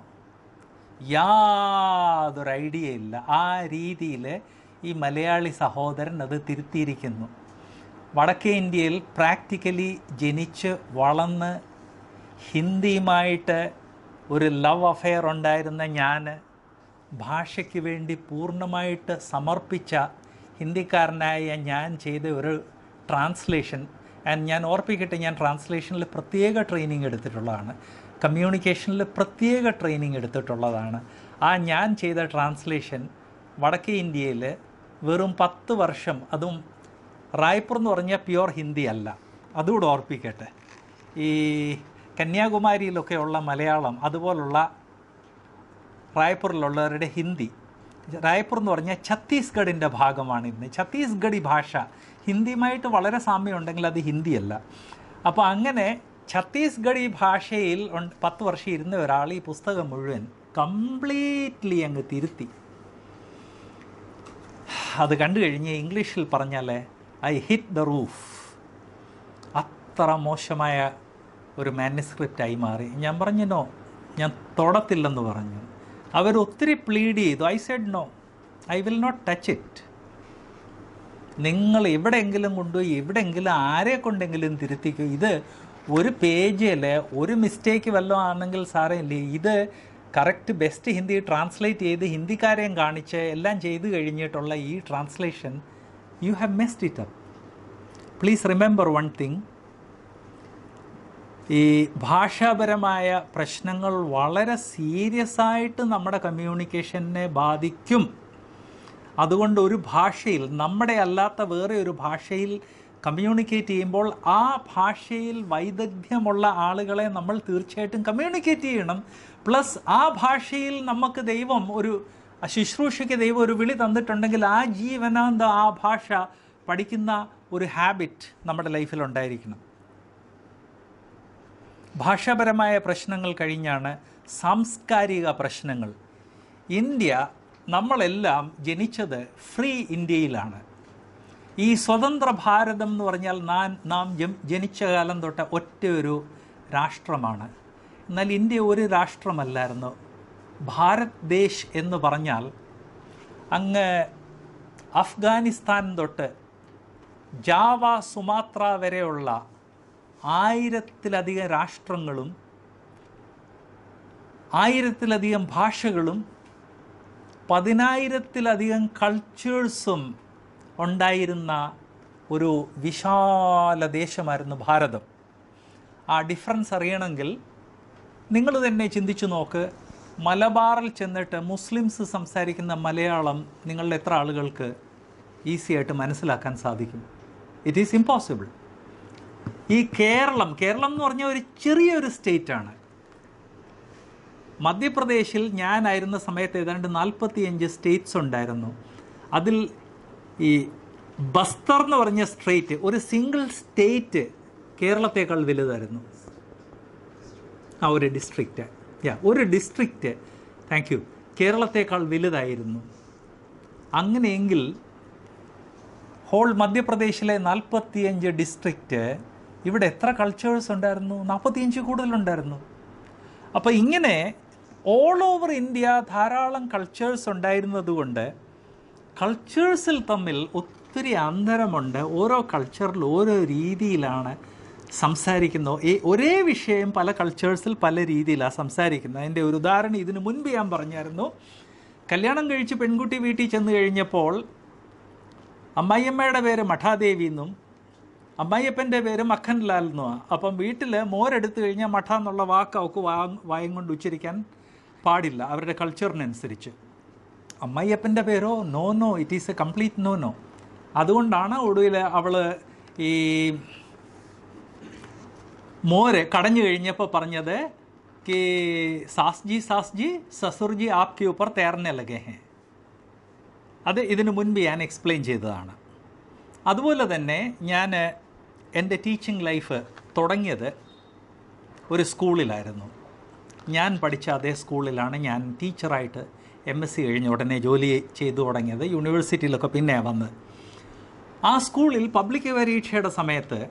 യാതൊരു ഐഡിയ ഇല്ല ആ രീതിയിൽ ഈ മലയാളി സഹോദരൻ അത് തിരുത്തിയിരിക്കുന്നു വടക്കേ ഇന്ത്യയിൽ പ്രാക്ടിക്കലി ജനിച്ച് വളർന്ന് ഹിന്ദിയുമായിട്ട് ഒരു ലവ് അഫെയർ ഉണ്ടായിരുന്ന ഞാൻ ഭാഷയ്ക്ക് വേണ്ടി പൂർണ്ണമായിട്ട് സമർപ്പിച്ച ഹിന്ദിക്കാരനായ ഞാൻ ചെയ്ത ഒരു ട്രാൻസ്ലേഷൻ ആൻഡ് ഞാൻ ഓർപ്പിക്കട്ടെ ഞാൻ ട്രാൻസ്ലേഷനിൽ പ്രത്യേക ട്രെയിനിങ് എടുത്തിട്ടുള്ളതാണ് കമ്മ്യൂണിക്കേഷനിൽ പ്രത്യേക ട്രെയിനിങ് എടുത്തിട്ടുള്ളതാണ് ആ ഞാൻ ചെയ്ത ട്രാൻസ്ലേഷൻ വടക്കേ ഇന്ത്യയിൽ വെറും പത്ത് വർഷം അതും റായ്പൂർ എന്ന് പറഞ്ഞാൽ പ്യുവർ ഹിന്ദി അല്ല അതുകൂടെ ഓർപ്പിക്കട്ടെ ഈ കന്യാകുമാരിയിലൊക്കെ ഉള്ള മലയാളം അതുപോലുള്ള റായ്പൂരിലുള്ളവരുടെ ഹിന്ദി റായ്പൂർ എന്ന് പറഞ്ഞാൽ ഛത്തീസ്ഗഡിൻ്റെ ഭാഗമാണ് ഇന്ന് ഛത്തീസ്ഗഡി ഭാഷ ഹിന്ദിയുമായിട്ട് വളരെ സാമ്യമുണ്ടെങ്കിൽ അത് ഹിന്ദിയല്ല അപ്പോൾ അങ്ങനെ ഛത്തീസ്ഗഡി ഭാഷയിൽ ഉണ്ട്- പത്ത് വർഷം ഇരുന്ന ഒരാൾ ഈ പുസ്തകം മുഴുവൻ കംപ്ലീറ്റ്ലി അങ്ങ് തിരുത്തി അത് കണ്ടു കഴിഞ്ഞ് ഇംഗ്ലീഷിൽ പറഞ്ഞാൽ ഐ ഹിറ്റ് ദ റൂഫ് അത്ര മോശമായ ഒരു മാനുസ്ക്രിപ്റ്റായി മാറി ഞാൻ പറഞ്ഞു നോ ഞാൻ തൊടത്തില്ലെന്ന് പറഞ്ഞു അവർ ഒത്തിരി പ്ലീഡ് ചെയ്തു I said no I will not touch it നിങ്ങൾ എവിടെയെങ്കിലും കൊണ്ടുപോയി എവിടെയെങ്കിലും ആരെ കൊണ്ടെങ്കിലും തിരുത്തിക്കൂ ഇത് ഒരു പേജിൽ ഒരു മിസ്റ്റേക്ക് വല്ലതും ആണെങ്കിൽ സാറേ ഇല്ലേ ഇത് കറക്റ്റ് ബെസ്റ്റ് ഹിന്ദി ട്രാൻസ്ലേറ്റ് ചെയ്ത് ഹിന്ദിക്കാരെയും കാണിച്ച് എല്ലാം ചെയ്തു കഴിഞ്ഞിട്ടുള്ള ഈ translation you have messed it up please remember one thing ഈ ഭാഷാപരമായ പ്രശ്നങ്ങൾ വളരെ സീരിയസ് ആയിട്ട് നമ്മുടെ കമ്മ്യൂണിക്കേഷനെ ബാധിക്കും അതുകൊണ്ട് ഒരു ഭാഷയിൽ നമ്മുടെ അല്ലാത്ത വേറെ ഒരു ഭാഷയിൽ കമ്മ്യൂണിക്കേറ്റ് ചെയ്യുമ്പോൾ ആ ഭാഷയിൽ വൈദഗ്ധ്യമുള്ള ആളുകളെ നമ്മൾ തീർച്ചയായിട്ടും കമ്മ്യൂണിക്കേറ്റ് ചെയ്യണം പ്ലസ് ആ ഭാഷയിൽ നമുക്ക് ദൈവം ഒരു ആ ശുശ്രൂഷയ്ക്ക് ദൈവം ഒരു വിളി തന്നിട്ടുണ്ടെങ്കിൽ ആ ജീവനാന്ത ആ ഭാഷ പഠിക്കുന്ന ഒരു ഹാബിറ്റ് നമ്മുടെ ലൈഫിൽ ഉണ്ടായിരിക്കണം ഭാഷാപരമായ പ്രശ്നങ്ങൾ കഴിഞ്ഞാണ് സാംസ്കാരിക പ്രശ്നങ്ങൾ ഇന്ത്യ നമ്മളെല്ലാം ജനിച്ചത് ഫ്രീ ഇന്ത്യയിലാണ് ഈ സ്വതന്ത്ര ഭാരതം എന്ന് പറഞ്ഞാൽ നാം നാം ജം- ജനിച്ച കാലം തൊട്ട് ഒറ്റ ഒരു രാഷ്ട്രമാണ് എന്നാൽ ഇന്ത്യ ഒരു രാഷ്ട്രമല്ലായിരുന്നു ഭാരത് ദേശ് എന്ന് പറഞ്ഞാൽ അങ്ങ് അഫ്ഗാനിസ്ഥാൻ തൊട്ട് ജാവ സുമാത്ര വരെയുള്ള ആയിരത്തിലധികം രാഷ്ട്രങ്ങളും ആയിരത്തിലധികം ഭാഷകളും പതിനായിരത്തിലധികം കൾച്ചേഴ്സും ഉണ്ടായിരുന്ന ഒരു വിശാല ദേശമായിരുന്നു ഭാരതം ആ ഡിഫറൻസ് അറിയണമെങ്കിൽ നിങ്ങൾ തന്നെ ചിന്തിച്ചു നോക്ക് മലബാറിൽ ചെന്നിട്ട് മുസ്ലിംസ് സംസാരിക്കുന്ന മലയാളം നിങ്ങളുടെ എത്ര ആളുകൾക്ക് ഈസി ആയിട്ട് മനസ്സിലാക്കാൻ സാധിക്കും ഇറ്റ് ഈസ് ഇമ്പോസിബിൾ ഈ കേരളം കേരളം എന്ന് പറഞ്ഞ ഒരു ചെറിയൊരു സ്റ്റേറ്റാണ് മധ്യപ്രദേശിൽ ഞാനായിരുന്ന സമയത്ത് ഏതാണ്ട് നാൽപ്പത്തിയഞ്ച് സ്റ്റേറ്റ്സ് ഉണ്ടായിരുന്നു അതിൽ ഈ ബസ്തർ എന്ന് പറഞ്ഞ സ്റ്റേറ്റ് ഒരു സിംഗിൾ സ്റ്റേറ്റ് കേരളത്തേക്കാൾ വലുതായിരുന്നു ആ ഒരു ഡിസ്ട്രിക്റ്റ് യാ ഒരു ഡിസ്ട്രിക്റ്റ് താങ്ക് യു കേരളത്തേക്കാൾ വലുതായിരുന്നു അങ്ങനെയെങ്കിൽ ഹോൾ മധ്യപ്രദേശിലെ നാൽപ്പത്തിയഞ്ച് ഡിസ്ട്രിക്റ്റ് ഇവിടെ എത്ര കൾച്ചേഴ്സ് ഉണ്ടായിരുന്നു നാൽപ്പത്തിയഞ്ച് കൂടുതലുണ്ടായിരുന്നു അപ്പോൾ ഇങ്ങനെ ഓൾ ഓവർ ഇന്ത്യ ധാരാളം കൾച്ചേഴ്സ് ഉണ്ടായിരുന്നതുകൊണ്ട് കൾച്ചേഴ്സിൽ തമ്മിൽ ഒത്തിരി അന്തരമുണ്ട് ഓരോ കൾച്ചറിൽ ഓരോ രീതിയിലാണ് സംസാരിക്കുന്നത് ഈ ഒരേ വിഷയം പല കൾച്ചേഴ്സിൽ പല രീതിയിലാണ് സംസാരിക്കുന്നത് അതിൻ്റെ ഒരു ഉദാഹരണം ഇതിനു മുൻപ് ഞാൻ പറഞ്ഞായിരുന്നു കല്യാണം കഴിച്ച് പെൺകുട്ടി വീട്ടിൽ ചെന്ന് കഴിഞ്ഞപ്പോൾ അമ്മായിയമ്മയുടെ പേര് മഠാദേവി എന്നും അമ്മായിയപ്പൻ്റെ പേര് മഖൻലാൽ എന്നുമാണ് അപ്പം വീട്ടിൽ മോരെടുത്തു കഴിഞ്ഞാൽ മഠ എന്നുള്ള വാക്ക് അവൾക്ക് വാ വായും കൊണ്ട് ഉച്ചരിക്കാൻ പാടില്ല അവരുടെ കൾച്ചറിനനുസരിച്ച് അമ്മായിയപ്പൻ്റെ പേരോ no no it is a complete no no അതുകൊണ്ടാണ് ഒടുവിൽ അവൾ ഈ മോര് കടഞ്ഞു കഴിഞ്ഞപ്പോൾ പറഞ്ഞത് കി സാസ് ജി സാസ് ജി സസുർ ജി ആപ്കെ ഊപ്പർ തേർന്നെ ലഗേ ഹേ അത് ഇതിനു മുൻപ് ഞാൻ എക്സ്പ്ലെയിൻ ചെയ്തതാണ് അതുപോലെ തന്നെ ഞാൻ എൻ്റെ ടീച്ചിങ് ലൈഫ് തുടങ്ങിയത് ഒരു സ്കൂളിലായിരുന്നു ഞാൻ പഠിച്ച അതേ സ്കൂളിലാണ് ഞാൻ ടീച്ചറായിട്ട് എം എസ് സി കഴിഞ്ഞ ഉടനെ ജോലി ചെയ്തു തുടങ്ങിയത് യൂണിവേഴ്സിറ്റിയിലൊക്കെ പിന്നെ വന്ന് ആ സ്കൂളിൽ പബ്ലിക് പരീക്ഷയുടെ സമയത്ത്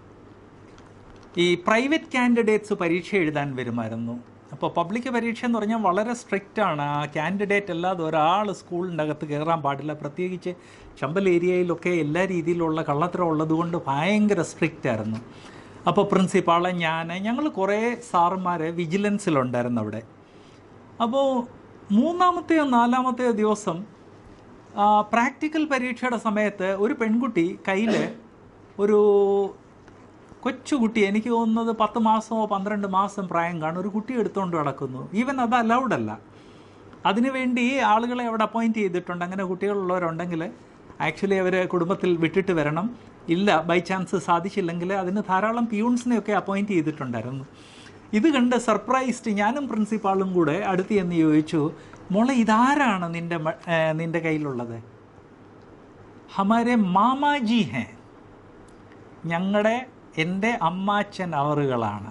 ഈ പ്രൈവറ്റ് കാൻഡിഡേറ്റ്സ് പരീക്ഷ എഴുതാൻ വരുമായിരുന്നു അപ്പോൾ പബ്ലിക് പരീക്ഷ എന്ന് പറഞ്ഞാൽ വളരെ സ്ട്രിക്റ്റ് ആണ് ആ കാൻഡിഡേറ്റ് അല്ലാതെ ഒരാൾ സ്കൂളിൻ്റെ അകത്ത് കയറാൻ പാടില്ല പ്രത്യേകിച്ച് ചമ്പൽ ഏരിയയിലൊക്കെ എല്ലാ രീതിയിലുള്ള കള്ളത്തരം ഉള്ളതുകൊണ്ട് ഭയങ്കര സ്ട്രിക്റ്റ് ആയിരുന്നു അപ്പോൾ പ്രിൻസിപ്പാളെ ഞാൻ ഞങ്ങൾ കുറേ സാറുമാർ വിജിലൻസിലുണ്ടായിരുന്നു അവിടെ അപ്പോൾ മൂന്നാമത്തെയോ നാലാമത്തെയോ ദിവസം പ്രാക്ടിക്കൽ പരീക്ഷയുടെ സമയത്ത് ഒരു പെൺകുട്ടി കയ്യിൽ ഒരു കൊച്ചുകുട്ടി എനിക്ക് തോന്നുന്നത് പത്ത് മാസമോ പന്ത്രണ്ട് മാസം പ്രായം കാണും ഒരു കുട്ടി എടുത്തുകൊണ്ട് നടക്കുന്നു ഈവൻ അത് അലൗഡ് അല്ല അതിനുവേണ്ടി ആളുകളെ അവിടെ അപ്പോയിൻറ്റ് ചെയ്തിട്ടുണ്ട് അങ്ങനെ കുട്ടികളുള്ളവരുണ്ടെങ്കിൽ ആക്ച്വലി അവർ കുടുംബത്തിൽ വിട്ടിട്ട് വരണം ഇല്ല ബൈ ചാൻസ് സാധിച്ചില്ലെങ്കിൽ അതിന് ധാരാളം പ്യൂൺസിനെയൊക്കെ അപ്പോയിൻറ്റ് ചെയ്തിട്ടുണ്ടായിരുന്നു ഇത് കണ്ട് സർപ്രൈസ്ഡ് ഞാനും പ്രിൻസിപ്പാളും കൂടെ അടുത്ത് എന്ന് ചോദിച്ചു മോളെ ഇതാരാണ് നിൻ്റെ മ- ഏ, നിൻ്റെ കയ്യിലുള്ളത് ഹമാരെ മാമാജി ഹേ ഞങ്ങളുടെ എൻ്റെ അമ്മാച്ചൻ അവറുകളാണ്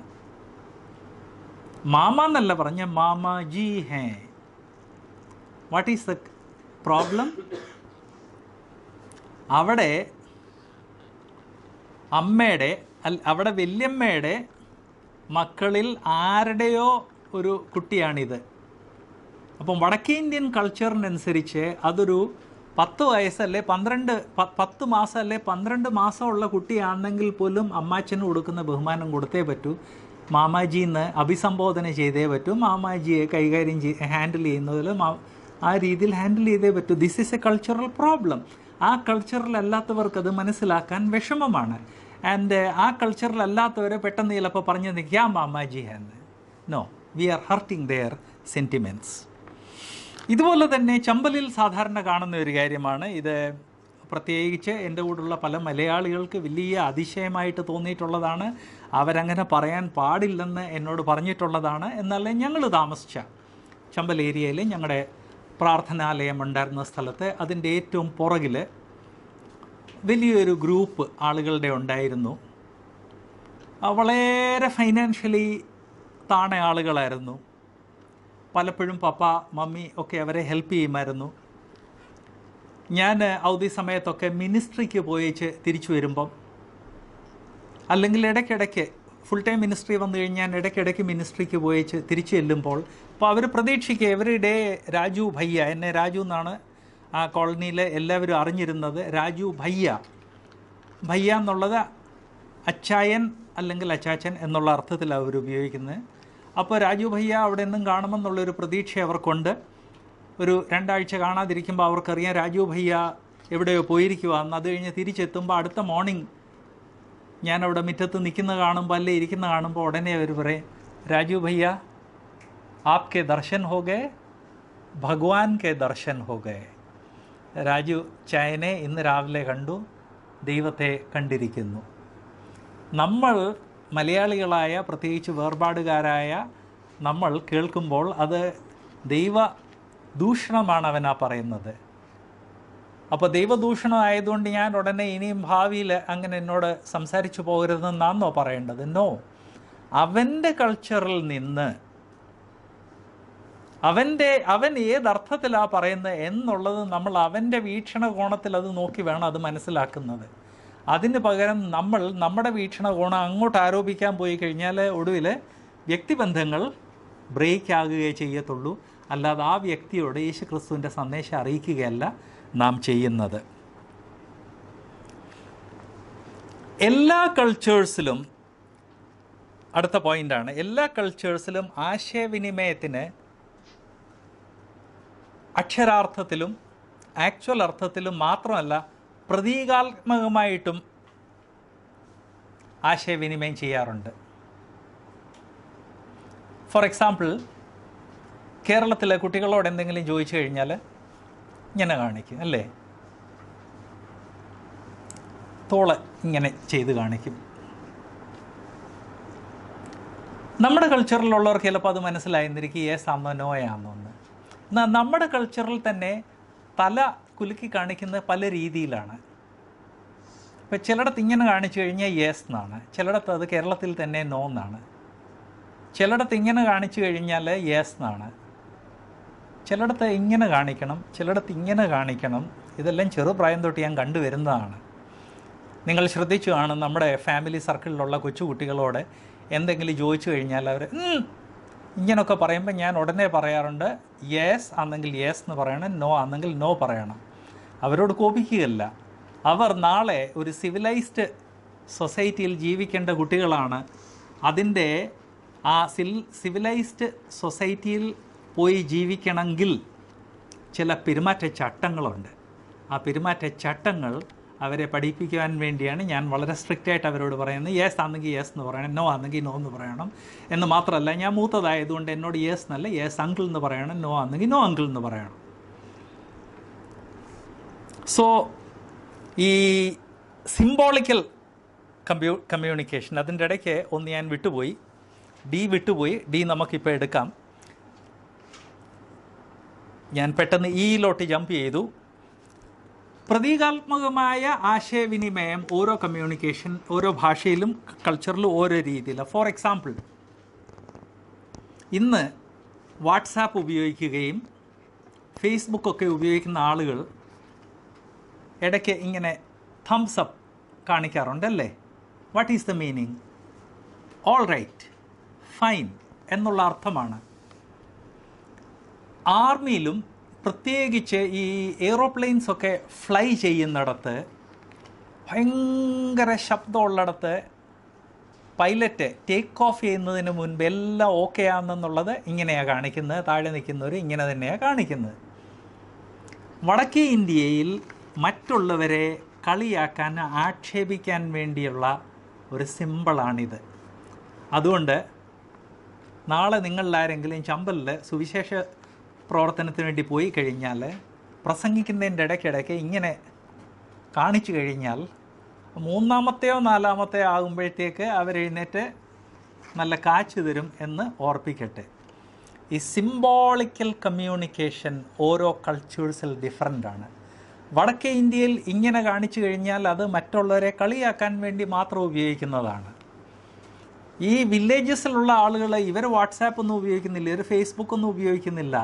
മാമ എന്നല്ല പറഞ്ഞ മാമാജി ഹേ വാട്ട് ഈസ് ദ പ്രോബ്ലം അവിടെ അമ്മയുടെ അല്ല അവിടെ വല്യമ്മയുടെ മക്കളിൽ ആരുടെയോ ഒരു കുട്ടിയാണിത് അപ്പം വടക്കേ ഇന്ത്യൻ കൾച്ചറിനനുസരിച്ച് അതൊരു പത്ത് വയസ്സല്ലേ പന്ത്രണ്ട് പ- പത്ത് മാസം അല്ലേ പന്ത്രണ്ട് മാസമുള്ള കുട്ടിയാണെങ്കിൽ പോലും അമ്മാച്ചന് കൊടുക്കുന്ന ബഹുമാനം കൊടുത്തേ പറ്റൂ മാമാജിന്ന് അഭിസംബോധന ചെയ്തേ പറ്റൂ മാമാജിയെ കൈകാര്യം ചെയ് ഹാൻഡിൽ ചെയ്യുന്നതിൽ മാ- ആ രീതിയിൽ ഹാൻഡിൽ ചെയ്തേ പറ്റൂ this is a cultural problem ആ കൾച്ചറിൽ അല്ലാത്തവർക്ക് അത് മനസ്സിലാക്കാൻ വിഷമമാണ് ആൻഡ് ആ കൾച്ചറിൽ അല്ലാത്തവരെ പെട്ടെന്ന് ചിലപ്പോൾ പറഞ്ഞു നിൽക്കുക മാമാജി എന്ന് no we are hurting their sentiments ഇതുപോലെ തന്നെ ചമ്പലിൽ സാധാരണ കാണുന്ന ഒരു കാര്യമാണ് ഇത് പ്രത്യേകിച്ച് എൻ്റെ കൂടെയുള്ള പല മലയാളികൾക്ക് വലിയ അതിശയമായിട്ട് തോന്നിയിട്ടുള്ളതാണ് അവരങ്ങനെ പറയാൻ പാടില്ലെന്ന് എന്നോട് പറഞ്ഞിട്ടുള്ളതാണ് എന്നാൽ ഞങ്ങൾ താമസിച്ച ചമ്പൽ ഏരിയയിൽ ഞങ്ങളുടെ പ്രാർത്ഥനാലയം ഉണ്ടായിരുന്ന സ്ഥലത്ത് അതിൻ്റെ ഏറ്റവും പുറകിൽ വലിയൊരു ഗ്രൂപ്പ് ആളുകളുടെ ഉണ്ടായിരുന്നു ആ, വളരെ ഫൈനാൻഷ്യലി താണ ആളുകളായിരുന്നു പലപ്പോഴും പപ്പ മമ്മി ഒക്കെ അവരെ ഹെൽപ്പ് ചെയ്യുമായിരുന്നു ഞാൻ അവധി സമയത്തൊക്കെ മിനിസ്ട്രിക്ക് പോയേച്ച് തിരിച്ചു വരുമ്പം അല്ലെങ്കിൽ ഇടയ്ക്കിടയ്ക്ക് ഫുൾ ടൈം മിനിസ്ട്രി വന്നു കഴിഞ്ഞാൽ ഇടയ്ക്കിടയ്ക്ക് മിനിസ്ട്രിക്ക് പോയേച്ച് തിരിച്ചു ചെല്ലുമ്പോൾ അപ്പോൾ അവർ പ്രതീക്ഷിക്കുക എവറി ഡേ രാജു ഭയ്യ എന്നെ രാജു എന്നാണ് ആ കോളനിയിലെ എല്ലാവരും അറിഞ്ഞിരുന്നത് രാജു ഭയ്യ ഭയ്യ എന്നുള്ളത് അച്ചായൻ അല്ലെങ്കിൽ അച്ചാച്ചൻ എന്നുള്ള അർത്ഥത്തിലാണ് അവർ ഉപയോഗിക്കുന്നത് അപ്പോൾ രാജു ഭയ്യ അവിടെ നിന്നും കാണുമെന്നുള്ളൊരു പ്രതീക്ഷ അവർക്കുണ്ട് ഒരു രണ്ടാഴ്ച കാണാതിരിക്കുമ്പോൾ അവർക്കറിയാം രാജു ഭയ്യ എവിടെയോ പോയിരിക്കുക എന്ന് അത് കഴിഞ്ഞ് തിരിച്ചെത്തുമ്പോൾ അടുത്ത മോർണിംഗ് ഞാൻ അവിടെ മുറ്റത്ത് നിൽക്കുന്ന കാണുമ്പോൾ അല്ലേ ഇരിക്കുന്ന കാണുമ്പോൾ ഉടനെ അവർ പറയും രാജു ഭയ്യ ആപ്കെ ദർശൻ ഹോ ഗേ ഭഗവാൻ കെ ദർശൻ ഹോ ഗേ രാജു ചായനെ ഇന്ന് രാവിലെ കണ്ടു ദൈവത്തെ കണ്ടിരിക്കുന്നു നമ്മൾ മലയാളികളായ പ്രത്യേകിച്ച് വേർപാടുകാരായ നമ്മൾ കേൾക്കുമ്പോൾ അത് ദൈവ ദൂഷണമാണ് അവനാ പറയുന്നത് അപ്പോൾ ദൈവദൂഷണം ആയതുകൊണ്ട് ഞാൻ ഉടനെ ഇനിയും ഭാവിയിൽ അങ്ങനെ എന്നോട് സംസാരിച്ചു പോകരുതെന്നാണോ പറയേണ്ടത് നോ അവൻ്റെ കൾച്ചറിൽ നിന്ന് അവൻ്റെ അവൻ ഏതർത്ഥത്തിലാണ് പറയുന്നത് എന്നുള്ളത് നമ്മൾ അവൻ്റെ വീക്ഷണകോണത്തിൽ അത് നോക്കി വേണം അത് മനസ്സിലാക്കുന്നത് അതിന് പകരം നമ്മൾ നമ്മുടെ വീക്ഷണകോണം അങ്ങോട്ട് ആരോപിക്കാൻ പോയി കഴിഞ്ഞാൽ ഒടുവിൽ വ്യക്തിബന്ധങ്ങൾ ബ്രേക്ക് ആകുകയേ ചെയ്യത്തുള്ളൂ അല്ലാതെ ആ വ്യക്തിയോട് യേശു ക്രിസ്തുവിൻ്റെ സന്ദേശം അറിയിക്കുകയല്ല നാം ചെയ്യുന്നത് എല്ലാ കൾച്ചേഴ്സിലും അടുത്ത പോയിൻ്റാണ് എല്ലാ കൾച്ചേഴ്സിലും ആശയവിനിമയത്തിന് അക്ഷരാർത്ഥത്തിലും ആക്ച്വൽ അർത്ഥത്തിലും മാത്രമല്ല പ്രതീകാത്മകമായിട്ടും ആശയവിനിമയം ചെയ്യാറുണ്ട് ഫോർ എക്സാമ്പിൾ കേരളത്തിലെ കുട്ടികളോട് എന്തെങ്കിലും ചോദിച്ചു കഴിഞ്ഞാൽ ഇങ്ങനെ കാണിക്കും അല്ലേ തോള് ഇങ്ങനെ ചെയ്ത് കാണിക്കും നമ്മുടെ കൾച്ചറിലുള്ളവർക്ക് ചിലപ്പോൾ അത് മനസ്സിലായിരുന്നിരിക്കും യേസ് ആണെന്നോ നോ ആണെന്നോ എന്ന് എന്നാൽ നമ്മുടെ കൾച്ചറിൽ തന്നെ തല കുലുക്കി കാണിക്കുന്നത് പല രീതിയിലാണ് ഇപ്പം ചിലയിടത്ത് ഇങ്ങനെ കാണിച്ചു കഴിഞ്ഞാൽ യേസ് എന്നാണ് ചിലയിടത്ത് അത് കേരളത്തിൽ തന്നെ നോ എന്നാണ് ചിലയിടത്ത് ഇങ്ങനെ കാണിച്ചു കഴിഞ്ഞാൽ യേസ് എന്നാണ് ചിലയിടത്ത് ഇങ്ങനെ കാണിക്കണം ചിലയിടത്ത് ഇങ്ങനെ കാണിക്കണം ഇതെല്ലാം ചെറുപ്രായം തൊട്ട് ഞാൻ കണ്ടുവരുന്നതാണ് നിങ്ങൾ ശ്രദ്ധിച്ചു കാണും നമ്മുടെ ഫാമിലി സർക്കിളിലുള്ള കൊച്ചുകുട്ടികളോട് എന്തെങ്കിലും ചോദിച്ചു കഴിഞ്ഞാൽ അവർ ഇങ്ങനൊക്കെ പറയുമ്പോൾ ഞാൻ ഉടനെ പറയാറുണ്ട് യെസ് ആണെങ്കിൽ യെസ് എന്ന് പറയണം നോ ആണെങ്കിൽ നോ പറയണം അവരോട് കോപിക്കുകയല്ല അവർ നാളെ ഒരു സിവിലൈസ്ഡ് സൊസൈറ്റിയിൽ ജീവിക്കേണ്ട കുട്ടികളാണ് അതിൻ്റെ ആ സിൽ സിവിലൈസ്ഡ് സൊസൈറ്റിയിൽ പോയി ജീവിക്കണമെങ്കിൽ ചില പെരുമാറ്റ ചട്ടങ്ങളുണ്ട് ആ പെരുമാറ്റ ചട്ടങ്ങൾ അവരെ പഠിപ്പിക്കുവാൻ വേണ്ടിയാണ് ഞാൻ വളരെ സ്ട്രിക്റ്റ് ആയിട്ട് അവരോട് പറയുന്നത് യെസ് ആണെങ്കിൽ യെസ് എന്ന് പറയണം നോ ആണെങ്കിൽ നോ എന്ന് പറയണം എന്ന് മാത്രമല്ല ഞാൻ മൂത്തതായതുകൊണ്ട് എന്നോട് യെസ് എന്നല്ല യെസ് അങ്കിൾ എന്ന് പറയണം നോ ആണെങ്കിൽ നോ അങ്കിൾ എന്ന് പറയണം സോ ഈ സിംബോളിക്കൽ കമ്പ്യൂ കമ്മ്യൂണിക്കേഷൻ അതിൻ്റെ ഇടയ്ക്ക് ഒന്ന് ഞാൻ വിട്ടുപോയി ഡി വിട്ടുപോയി ഡി നമുക്കിപ്പോൾ എടുക്കാം ഞാൻ പെട്ടെന്ന് ഇയിലോട്ട് ജമ്പ് ചെയ്തു പ്രതീകാത്മകമായ ആശയവിനിമയം ഓരോ കമ്മ്യൂണിക്കേഷൻ ഓരോ ഭാഷയിലും കൾച്ചറിലും ഓരോ രീതിയിലാണ് ഫോർ എക്സാമ്പിൾ ഇന്ന് വാട്സാപ്പ് ഉപയോഗിക്കുകയും ഫേസ്ബുക്കൊക്കെ ഉപയോഗിക്കുന്ന ആളുകൾ ഇടയ്ക്ക് ഇങ്ങനെ തംസ് അപ്പ് കാണിക്കാറുണ്ടല്ലേ what is the meaning all right fine എന്നുള്ള അർത്ഥമാണ് ആർമിയിലും പ്രത്യേകിച്ച് ഈ എയ്റോപ്ലെയിൻസ് ഒക്കെ ഫ്ലൈ ചെയ്യുന്നിടത്ത് ഭയങ്കര ശബ്ദമുള്ളിടത്ത് പൈലറ്റ് ടേക്ക് ഓഫ് ചെയ്യുന്നതിന് മുൻപ് എല്ലാം ഓക്കെ ആണെന്നുള്ളത് ഇങ്ങനെയാണ് കാണിക്കുന്നത് താഴെ നിൽക്കുന്നവർ ഇങ്ങനെ തന്നെയാണ് കാണിക്കുന്നത് വടക്കേ ഇന്ത്യയിൽ മറ്റുള്ളവരെ കളിയാക്കാൻ ആക്ഷേപിക്കാൻ വേണ്ടിയുള്ള ഒരു സിമ്പിളാണിത് അതുകൊണ്ട് നാളെ നിങ്ങളിലാരെങ്കിലും ചമ്പലിൽ സുവിശേഷ പ്രവർത്തനത്തിന് വേണ്ടി പോയി കഴിഞ്ഞാൽ പ്രസംഗിക്കുന്നതിൻ്റെ ഇടയ്ക്കിടയ്ക്ക് ഇങ്ങനെ കാണിച്ചു കഴിഞ്ഞാൽ മൂന്നാമത്തെയോ നാലാമത്തെയോ ആകുമ്പോഴത്തേക്ക് അവരെഴുന്നേറ്റ് നല്ല കാച്ചു തരും എന്ന് ഓർപ്പിക്കട്ടെ ഈ സിംബോളിക്കൽ കമ്മ്യൂണിക്കേഷൻ ഓരോ കൾച്ചേഴ്സിൽ ഡിഫറൻ്റ് ആണ് വടക്കേ ഇന്ത്യയിൽ ഇങ്ങനെ കാണിച്ചു കഴിഞ്ഞാൽ അത് മറ്റുള്ളവരെ കളിയാക്കാൻ വേണ്ടി മാത്രം ഉപയോഗിക്കുന്നതാണ് ഈ വില്ലേജസിലുള്ള ആളുകൾ ഇവർ വാട്സാപ്പ് ഒന്നും ഉപയോഗിക്കുന്നില്ല ഇവർ ഫേസ്ബുക്ക് ഒന്നും ഉപയോഗിക്കുന്നില്ല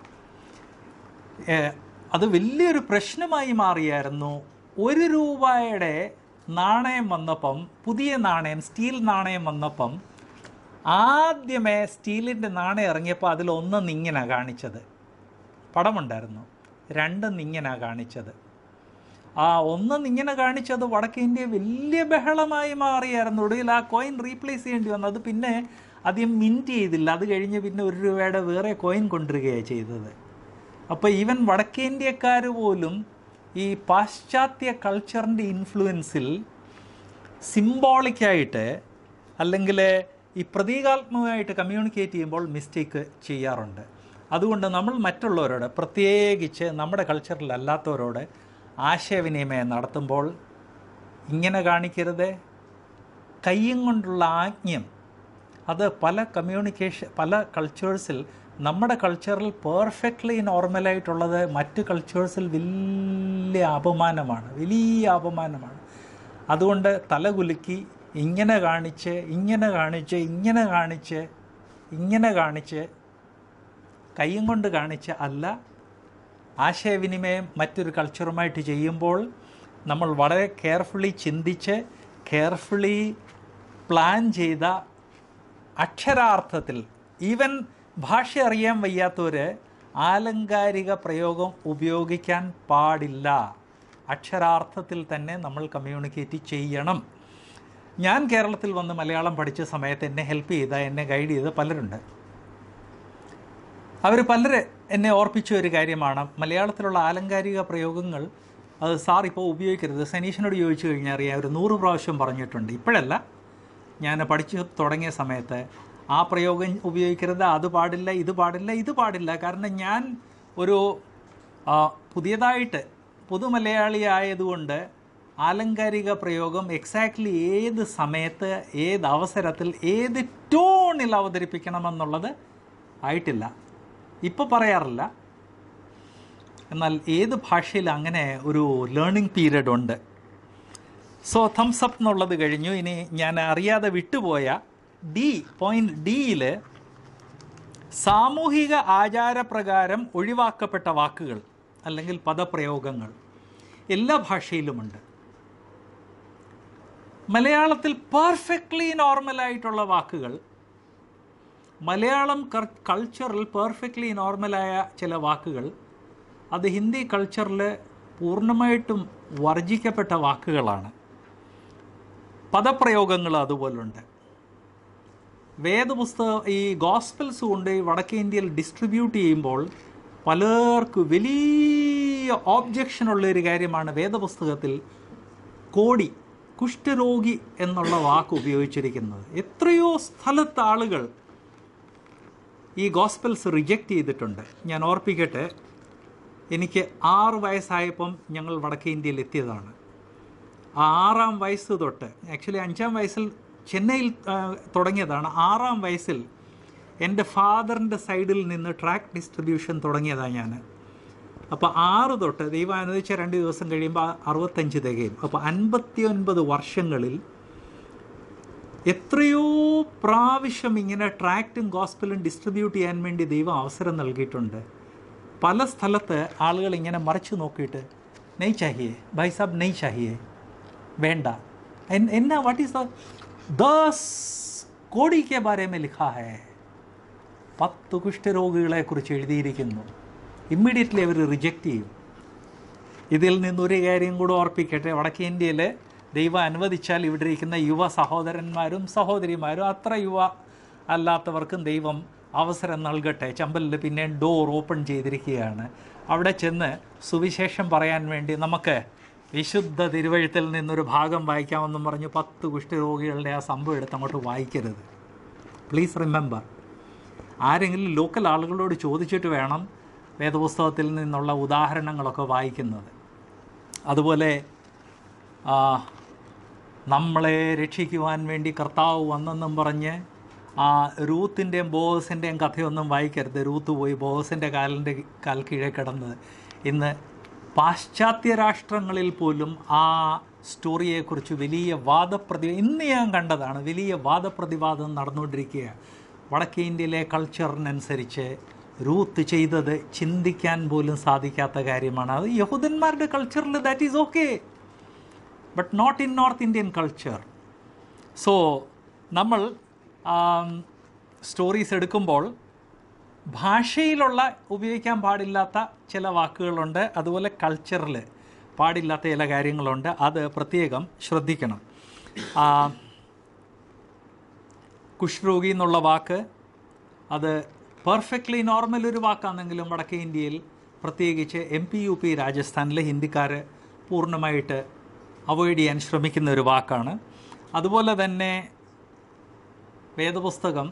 ഏഹ്, അത് വലിയൊരു പ്രശ്നമായി മാറിയായിരുന്നു ഒരു രൂപയുടെ നാണയം വന്നപ്പം പുതിയ നാണയം സ്റ്റീൽ നാണയം വന്നപ്പം ആദ്യമേ സ്റ്റീലിൻ്റെ നാണയം ഇറങ്ങിയപ്പോൾ അതിലൊന്നും ഇങ്ങനെ കാണിച്ചത് പടമുണ്ടായിരുന്നു രണ്ടും ഇങ്ങനെ കാണിച്ചത് ആ ഒന്നും ഇങ്ങനെ കാണിച്ചത് വടക്കേ ഇന്ത്യ വലിയ ബഹളമായി മാറിയായിരുന്നു ഒടുവിൽ ആ കോയിൻ റീപ്ലേസ് ചെയ്യേണ്ടി വന്നു അത് പിന്നെ അധികം മിൻറ്റ് ചെയ്തില്ല അത് കഴിഞ്ഞ് പിന്നെ ഒരു രൂപയുടെ വേറെ കോയിൻ കൊണ്ടുവരികയാണ് ചെയ്തത് അപ്പോൾ ഈവൻ വടക്കേ ഇന്ത്യക്കാർ പോലും ഈ പാശ്ചാത്യ കൾച്ചറിൻ്റെ ഇൻഫ്ലുവൻസിൽ സിംബോളിക്കായിട്ട് അല്ലെങ്കിൽ ഈ പ്രതീകാത്മകമായിട്ട് കമ്മ്യൂണിക്കേറ്റ് ചെയ്യുമ്പോൾ മിസ്റ്റേക്ക് ചെയ്യാറുണ്ട് അതുകൊണ്ട് നമ്മൾ മറ്റുള്ളവരോട് പ്രത്യേകിച്ച് നമ്മുടെ കൾച്ചറിൽ അല്ലാത്തവരോട് ആശയവിനിമയം നടത്തുമ്പോൾ ഇങ്ങനെ കാണിക്കരുത് കയ്യും കൊണ്ടുള്ള ആജ്ഞം അത് പല കമ്മ്യൂണിക്കേഷൻ പല കൾച്ചേഴ്സിൽ നമ്മുടെ കൾച്ചറിൽ പെർഫെക്റ്റ്ലി നോർമലായിട്ടുള്ളത് മറ്റ് കൾച്ചേഴ്സിൽ വലിയ അപമാനമാണ് വലിയ അപമാനമാണ് അതുകൊണ്ട് തലകുലുക്കി ഇങ്ങനെ കാണിച്ച് ഇങ്ങനെ കാണിച്ച് ഇങ്ങനെ കാണിച്ച് ഇങ്ങനെ കാണിച്ച് കയ്യും കൊണ്ട് കാണിച്ച് അല്ല ആശയവിനിമയം മറ്റൊരു കൾച്ചറുമായിട്ട് ചെയ്യുമ്പോൾ നമ്മൾ വളരെ കെയർഫുള്ളി ചിന്തിച്ച് കെയർഫുള്ളി പ്ലാൻ ചെയ്ത അക്ഷരാർത്ഥത്തിൽ ഈവൻ ഭാഷ അറിയാൻ വയ്യാത്തവർ ആലങ്കാരിക പ്രയോഗം ഉപയോഗിക്കാൻ പാടില്ല അക്ഷരാർത്ഥത്തിൽ തന്നെ നമ്മൾ കമ്മ്യൂണിക്കേറ്റ് ചെയ്യണം ഞാൻ കേരളത്തിൽ വന്ന് മലയാളം പഠിച്ച സമയത്ത് എന്നെ ഹെൽപ്പ് ചെയ്ത എന്നെ ഗൈഡ് ചെയ്ത പലരുണ്ട് അവർ പലര് എന്നെ ഓർപ്പിച്ച ഒരു കാര്യമാണ് മലയാളത്തിലുള്ള ആലങ്കാരിക പ്രയോഗങ്ങൾ അത് സാർ ഇപ്പോൾ ഉപയോഗിക്കരുത് സനീഷിനോട് ചോദിച്ചു കഴിഞ്ഞാൽ അറിയാം ഒരു നൂറ് പ്രാവശ്യം പറഞ്ഞിട്ടുണ്ട് ഇപ്പോഴല്ല ഞാൻ പഠിച്ചു തുടങ്ങിയ സമയത്ത് ആ പ്രയോഗം ഉപയോഗിക്കരുത് അത് പാടില്ല ഇത് പാടില്ല ഇത് പാടില്ല കാരണം ഞാൻ ഒരു ആ, പുതിയതായിട്ട് പുതുമലയാളി ആയതുകൊണ്ട് ആലങ്കാരിക പ്രയോഗം എക്സാക്ട്ലി ഏത് സമയത്ത് ഏത് അവസരത്തിൽ ഏത് ടോണിൽ അവതരിപ്പിക്കണമെന്നുള്ളത് ആയിട്ടില്ല ഇപ്പോൾ പറയാറില്ല എന്നാൽ ഏത് ഭാഷയിൽ അങ്ങനെ ഒരു ലേണിംഗ് പീരീഡ് ഉണ്ട് സോ തംസ് അപ്പ് എന്നുള്ളത് കഴിഞ്ഞു ഇനി ഞാൻ അറിയാതെ വിട്ടുപോയ ഡി പോയിന്റ് ഡിയിൽ സാമൂഹിക ആചാരപ്രകാരം ഒഴിവാക്കപ്പെട്ട വാക്കുകൾ അല്ലെങ്കിൽ പദപ്രയോഗങ്ങൾ എല്ലാ ഭാഷയിലുമുണ്ട് മലയാളത്തിൽ പെർഫെക്റ്റ്ലി നോർമലായിട്ടുള്ള വാക്കുകൾ മലയാളം കൾച്ചറിൽ പെർഫെക്റ്റ്ലി നോർമലായ ചില വാക്കുകൾ അത് ഹിന്ദി കൾച്ചറിൽ പൂർണ്ണമായിട്ടും വർജിക്കപ്പെട്ട വാക്കുകളാണ് പദപ്രയോഗങ്ങൾ അതുപോലുണ്ട് വേദപുസ്തകം ഈ ഗോസ്പൽസ് കൊണ്ട് ഈ വടക്കേ ഇന്ത്യയിൽ ഡിസ്ട്രിബ്യൂട്ട് ചെയ്യുമ്പോൾ പലർക്കും വലിയ ഓബ്ജക്ഷൻ ഉള്ള ഒരു കാര്യമാണ് വേദപുസ്തകത്തിൽ കോടി കുഷ്ഠരോഗി എന്നുള്ള വാക്ക് ഉപയോഗിച്ചിരിക്കുന്നത് എത്രയോ സ്ഥലത്ത് ആളുകൾ ഈ ഗോസ്പൽസ് റിജക്റ്റ് ചെയ്തിട്ടുണ്ട് ഞാൻ ഓർപ്പിക്കട്ടെ എനിക്ക് ആറ് വയസ്സായപ്പം ഞങ്ങൾ വടക്കേ ഇന്ത്യയിൽ എത്തിയതാണ് ആറാം വയസ്സ് തൊട്ട് ആക്ച്വലി അഞ്ചാം വയസ്സിൽ ചെന്നൈയിൽ ആ, തുടങ്ങിയതാണ് ആറാം വയസ്സിൽ എൻ്റെ ഫാദറിൻ്റെ സൈഡിൽ നിന്ന് ട്രാക്ക് ഡിസ്ട്രിബ്യൂഷൻ തുടങ്ങിയതാണ് ഞാൻ അപ്പോൾ ആറ് തൊട്ട് ദൈവം അനുവദിച്ച രണ്ട് ദിവസം കഴിയുമ്പോൾ അറുപത്തഞ്ച് തികയും അപ്പോൾ അൻപത്തി ഒൻപത് വർഷങ്ങളിൽ എത്രയോ പ്രാവശ്യം ഇങ്ങനെ ട്രാക്റ്റും ഗോസ്പലും ഡിസ്ട്രിബ്യൂട്ട് ചെയ്യാൻ വേണ്ടി ദൈവം അവസരം നൽകിയിട്ടുണ്ട് പല സ്ഥലത്ത് ആളുകൾ ഇങ്ങനെ മറിച്ച് നോക്കിയിട്ട് നെയ് ചാഹിയേ ഭായ് സാബ് നെയ് ചാഹിയേ വേണ്ട എൻ- എന്നാ വാട്ട് ഈസ് ദ ദസ് കോടി കെ ബാരെ മേ ലിഖാ ഹേ പത്ത് കുഷ്ഠരോഗികളെ കുറിച്ച് എഴുതിയിരിക്കുന്നു ഇമ്മീഡിയറ്റ്ലി അവർ റിജക്റ്റ് ചെയ്യും ഇതിൽ നിന്നൊരു കാര്യം കൂടെ ഓർപ്പിക്കട്ടെ വടക്കേ ഇന്ത്യയിൽ ദൈവം അനുവദിച്ചാൽ ഇവിടെ ഇരിക്കുന്ന യുവ സഹോദരന്മാരും സഹോദരിമാരും അത്ര യുവ അല്ലാത്തവർക്കും ദൈവം അവസരം നൽകട്ടെ ചമ്പലിൽ പിന്നെ ഡോർ ഓപ്പൺ ചെയ്തിരിക്കുകയാണ് അവിടെ ചെന്ന് സുവിശേഷം പറയാൻ വേണ്ടി നമുക്ക് വിശുദ്ധ തിരുവഴുത്തിൽ നിന്നൊരു ഭാഗം വായിക്കാമെന്നും പറഞ്ഞ് പത്ത് കുഷ്ഠരോഗികളുടെ ആ സംഭവം എടുത്ത് അങ്ങോട്ട് വായിക്കരുത് പ്ലീസ് റിമെമ്പർ ആരെങ്കിലും ലോക്കൽ ആളുകളോട് ചോദിച്ചിട്ട് വേണം വേദപുസ്തകത്തിൽ നിന്നുള്ള ഉദാഹരണങ്ങളൊക്കെ വായിക്കുന്നത് അതുപോലെ ആ, നമ്മളെ രക്ഷിക്കുവാൻ വേണ്ടി കർത്താവ് വന്നെന്നും പറഞ്ഞ് ആ റൂത്തിൻ്റെയും ബോസിൻ്റെയും കഥയൊന്നും വായിക്കരുത് റൂത്ത് പോയി ബോസിൻ്റെ കാലിൻ്റെ കാൽ കീഴെ കിടന്നത് ഇന്ന് പാശ്ചാത്യ രാഷ്ട്രങ്ങളിൽ പോലും ആ സ്റ്റോറിയെക്കുറിച്ച് വലിയ വാദപ്രതി ഇന്ന് ഞാൻ കണ്ടതാണ് വലിയ വാദപ്രതിവാദം നടന്നുകൊണ്ടിരിക്കുക വടക്കേ ഇന്ത്യയിലെ കൾച്ചറിനനുസരിച്ച് റൂത്ത് ചെയ്തത് ചിന്തിക്കാൻ പോലും സാധിക്കാത്ത കാര്യമാണ് അത് യഹൂദന്മാരുടെ കൾച്ചറിൽ that is okay but not in North Indian culture so നമ്മൾ സ്റ്റോറീസ് എടുക്കുമ്പോൾ ഭാഷയിലുള്ള ഉപയോഗിക്കാൻ പാടില്ലാത്ത ചില വാക്കുകളുണ്ട് അതുപോലെ കൾച്ചറിൽ പാടില്ലാത്ത ചില കാര്യങ്ങളുണ്ട് അത് പ്രത്യേകം ശ്രദ്ധിക്കണം ആ, കുഷ്ഠരോഗി എന്നുള്ള വാക്ക് അത് പെർഫെക്റ്റ്ലി നോർമൽ ഒരു വാക്കാണെങ്കിലും വടക്കേ ഇന്ത്യയിൽ പ്രത്യേകിച്ച് എം പി യു പി രാജസ്ഥാനിലെ ഹിന്ദിക്കാർ പൂർണ്ണമായിട്ട് അവോയ്ഡ് ചെയ്യാൻ ശ്രമിക്കുന്ന ഒരു വാക്കാണ് അതുപോലെ തന്നെ വേദപുസ്തകം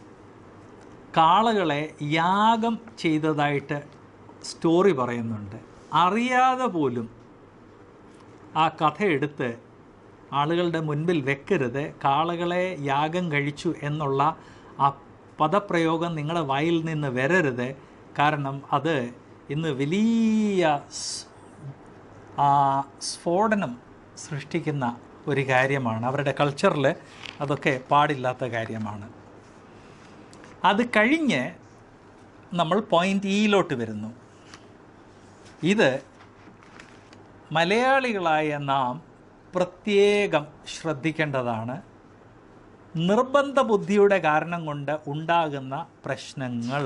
കാളകളെ യാഗം ചെയ്തതായിട്ട് സ്റ്റോറി പറയുന്നുണ്ട് അറിയാതെ പോലും ആ കഥ എടുത്ത് ആളുകളുടെ മുൻപിൽ വെക്കരുത് കാളകളെ യാഗം കഴിച്ചു എന്നുള്ള ആ പദപ്രയോഗം നിങ്ങളുടെ വായിൽ നിന്ന് വരരുത് കാരണം അത് ഇന്ന് വലിയ സ്- ആ സ്ഫോടനം സൃഷ്ടിക്കുന്ന ഒരു കാര്യമാണ് അവരുടെ കൾച്ചറിൽ അതൊക്കെ പാടില്ലാത്ത കാര്യമാണ് അത് കഴിഞ്ഞ് നമ്മൾ പോയിൻ്റ് ഇയിലോട്ട് വരുന്നു ഇത് മലയാളികളായ നാം പ്രത്യേകം ശ്രദ്ധിക്കേണ്ടതാണ് നിർബന്ധ ബുദ്ധിയുടെ കാരണം കൊണ്ട് ഉണ്ടാകുന്ന പ്രശ്നങ്ങൾ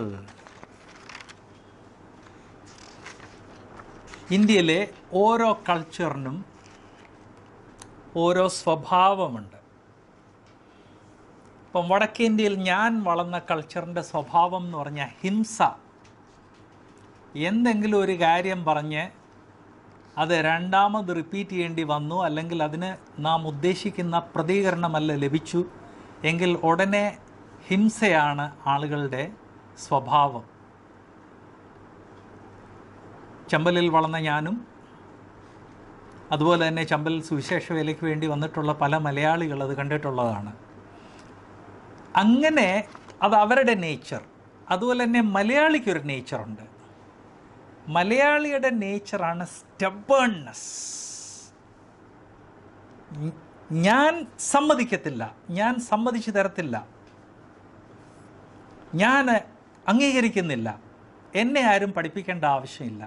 ഇന്ത്യയിലെ ഓരോ കൾച്ചറിനും ഓരോ സ്വഭാവമുണ്ട് ഇപ്പം വടക്കേന്ത്യയിൽ ഞാൻ വളർന്ന കൾച്ചറിൻ്റെ സ്വഭാവം എന്ന് പറഞ്ഞാൽ ഹിംസ എന്തെങ്കിലും ഒരു കാര്യം പറഞ്ഞ് അത് രണ്ടാമത് റിപ്പീറ്റ് ചെയ്യേണ്ടി വന്നു അല്ലെങ്കിൽ അതിന് നാം ഉദ്ദേശിക്കുന്ന പ്രതികരണമല്ല ലഭിച്ചു എങ്കിൽ ഉടനെ ഹിംസയാണ് ആളുകളുടെ സ്വഭാവം ചമ്പലിൽ വളർന്ന ഞാനും അതുപോലെ തന്നെ ചമ്പൽ സുവിശേഷ വേലയ്ക്ക് വേണ്ടി വന്നിട്ടുള്ള പല മലയാളികൾ അത് കണ്ടിട്ടുള്ളതാണ് അങ്ങനെ അത് അവരുടെ നേച്ചർ അതുപോലെ തന്നെ മലയാളിക്കൊരു നേച്ചറുണ്ട് മലയാളിയുടെ നേച്ചറാണ് സ്റ്റബേൺനെസ് ഞാൻ സമ്മതിക്കത്തില്ല ഞാൻ സമ്മതിച്ചു തരത്തില്ല ഞാൻ അംഗീകരിക്കുന്നില്ല എന്നെ ആരും പഠിപ്പിക്കേണ്ട ആവശ്യമില്ല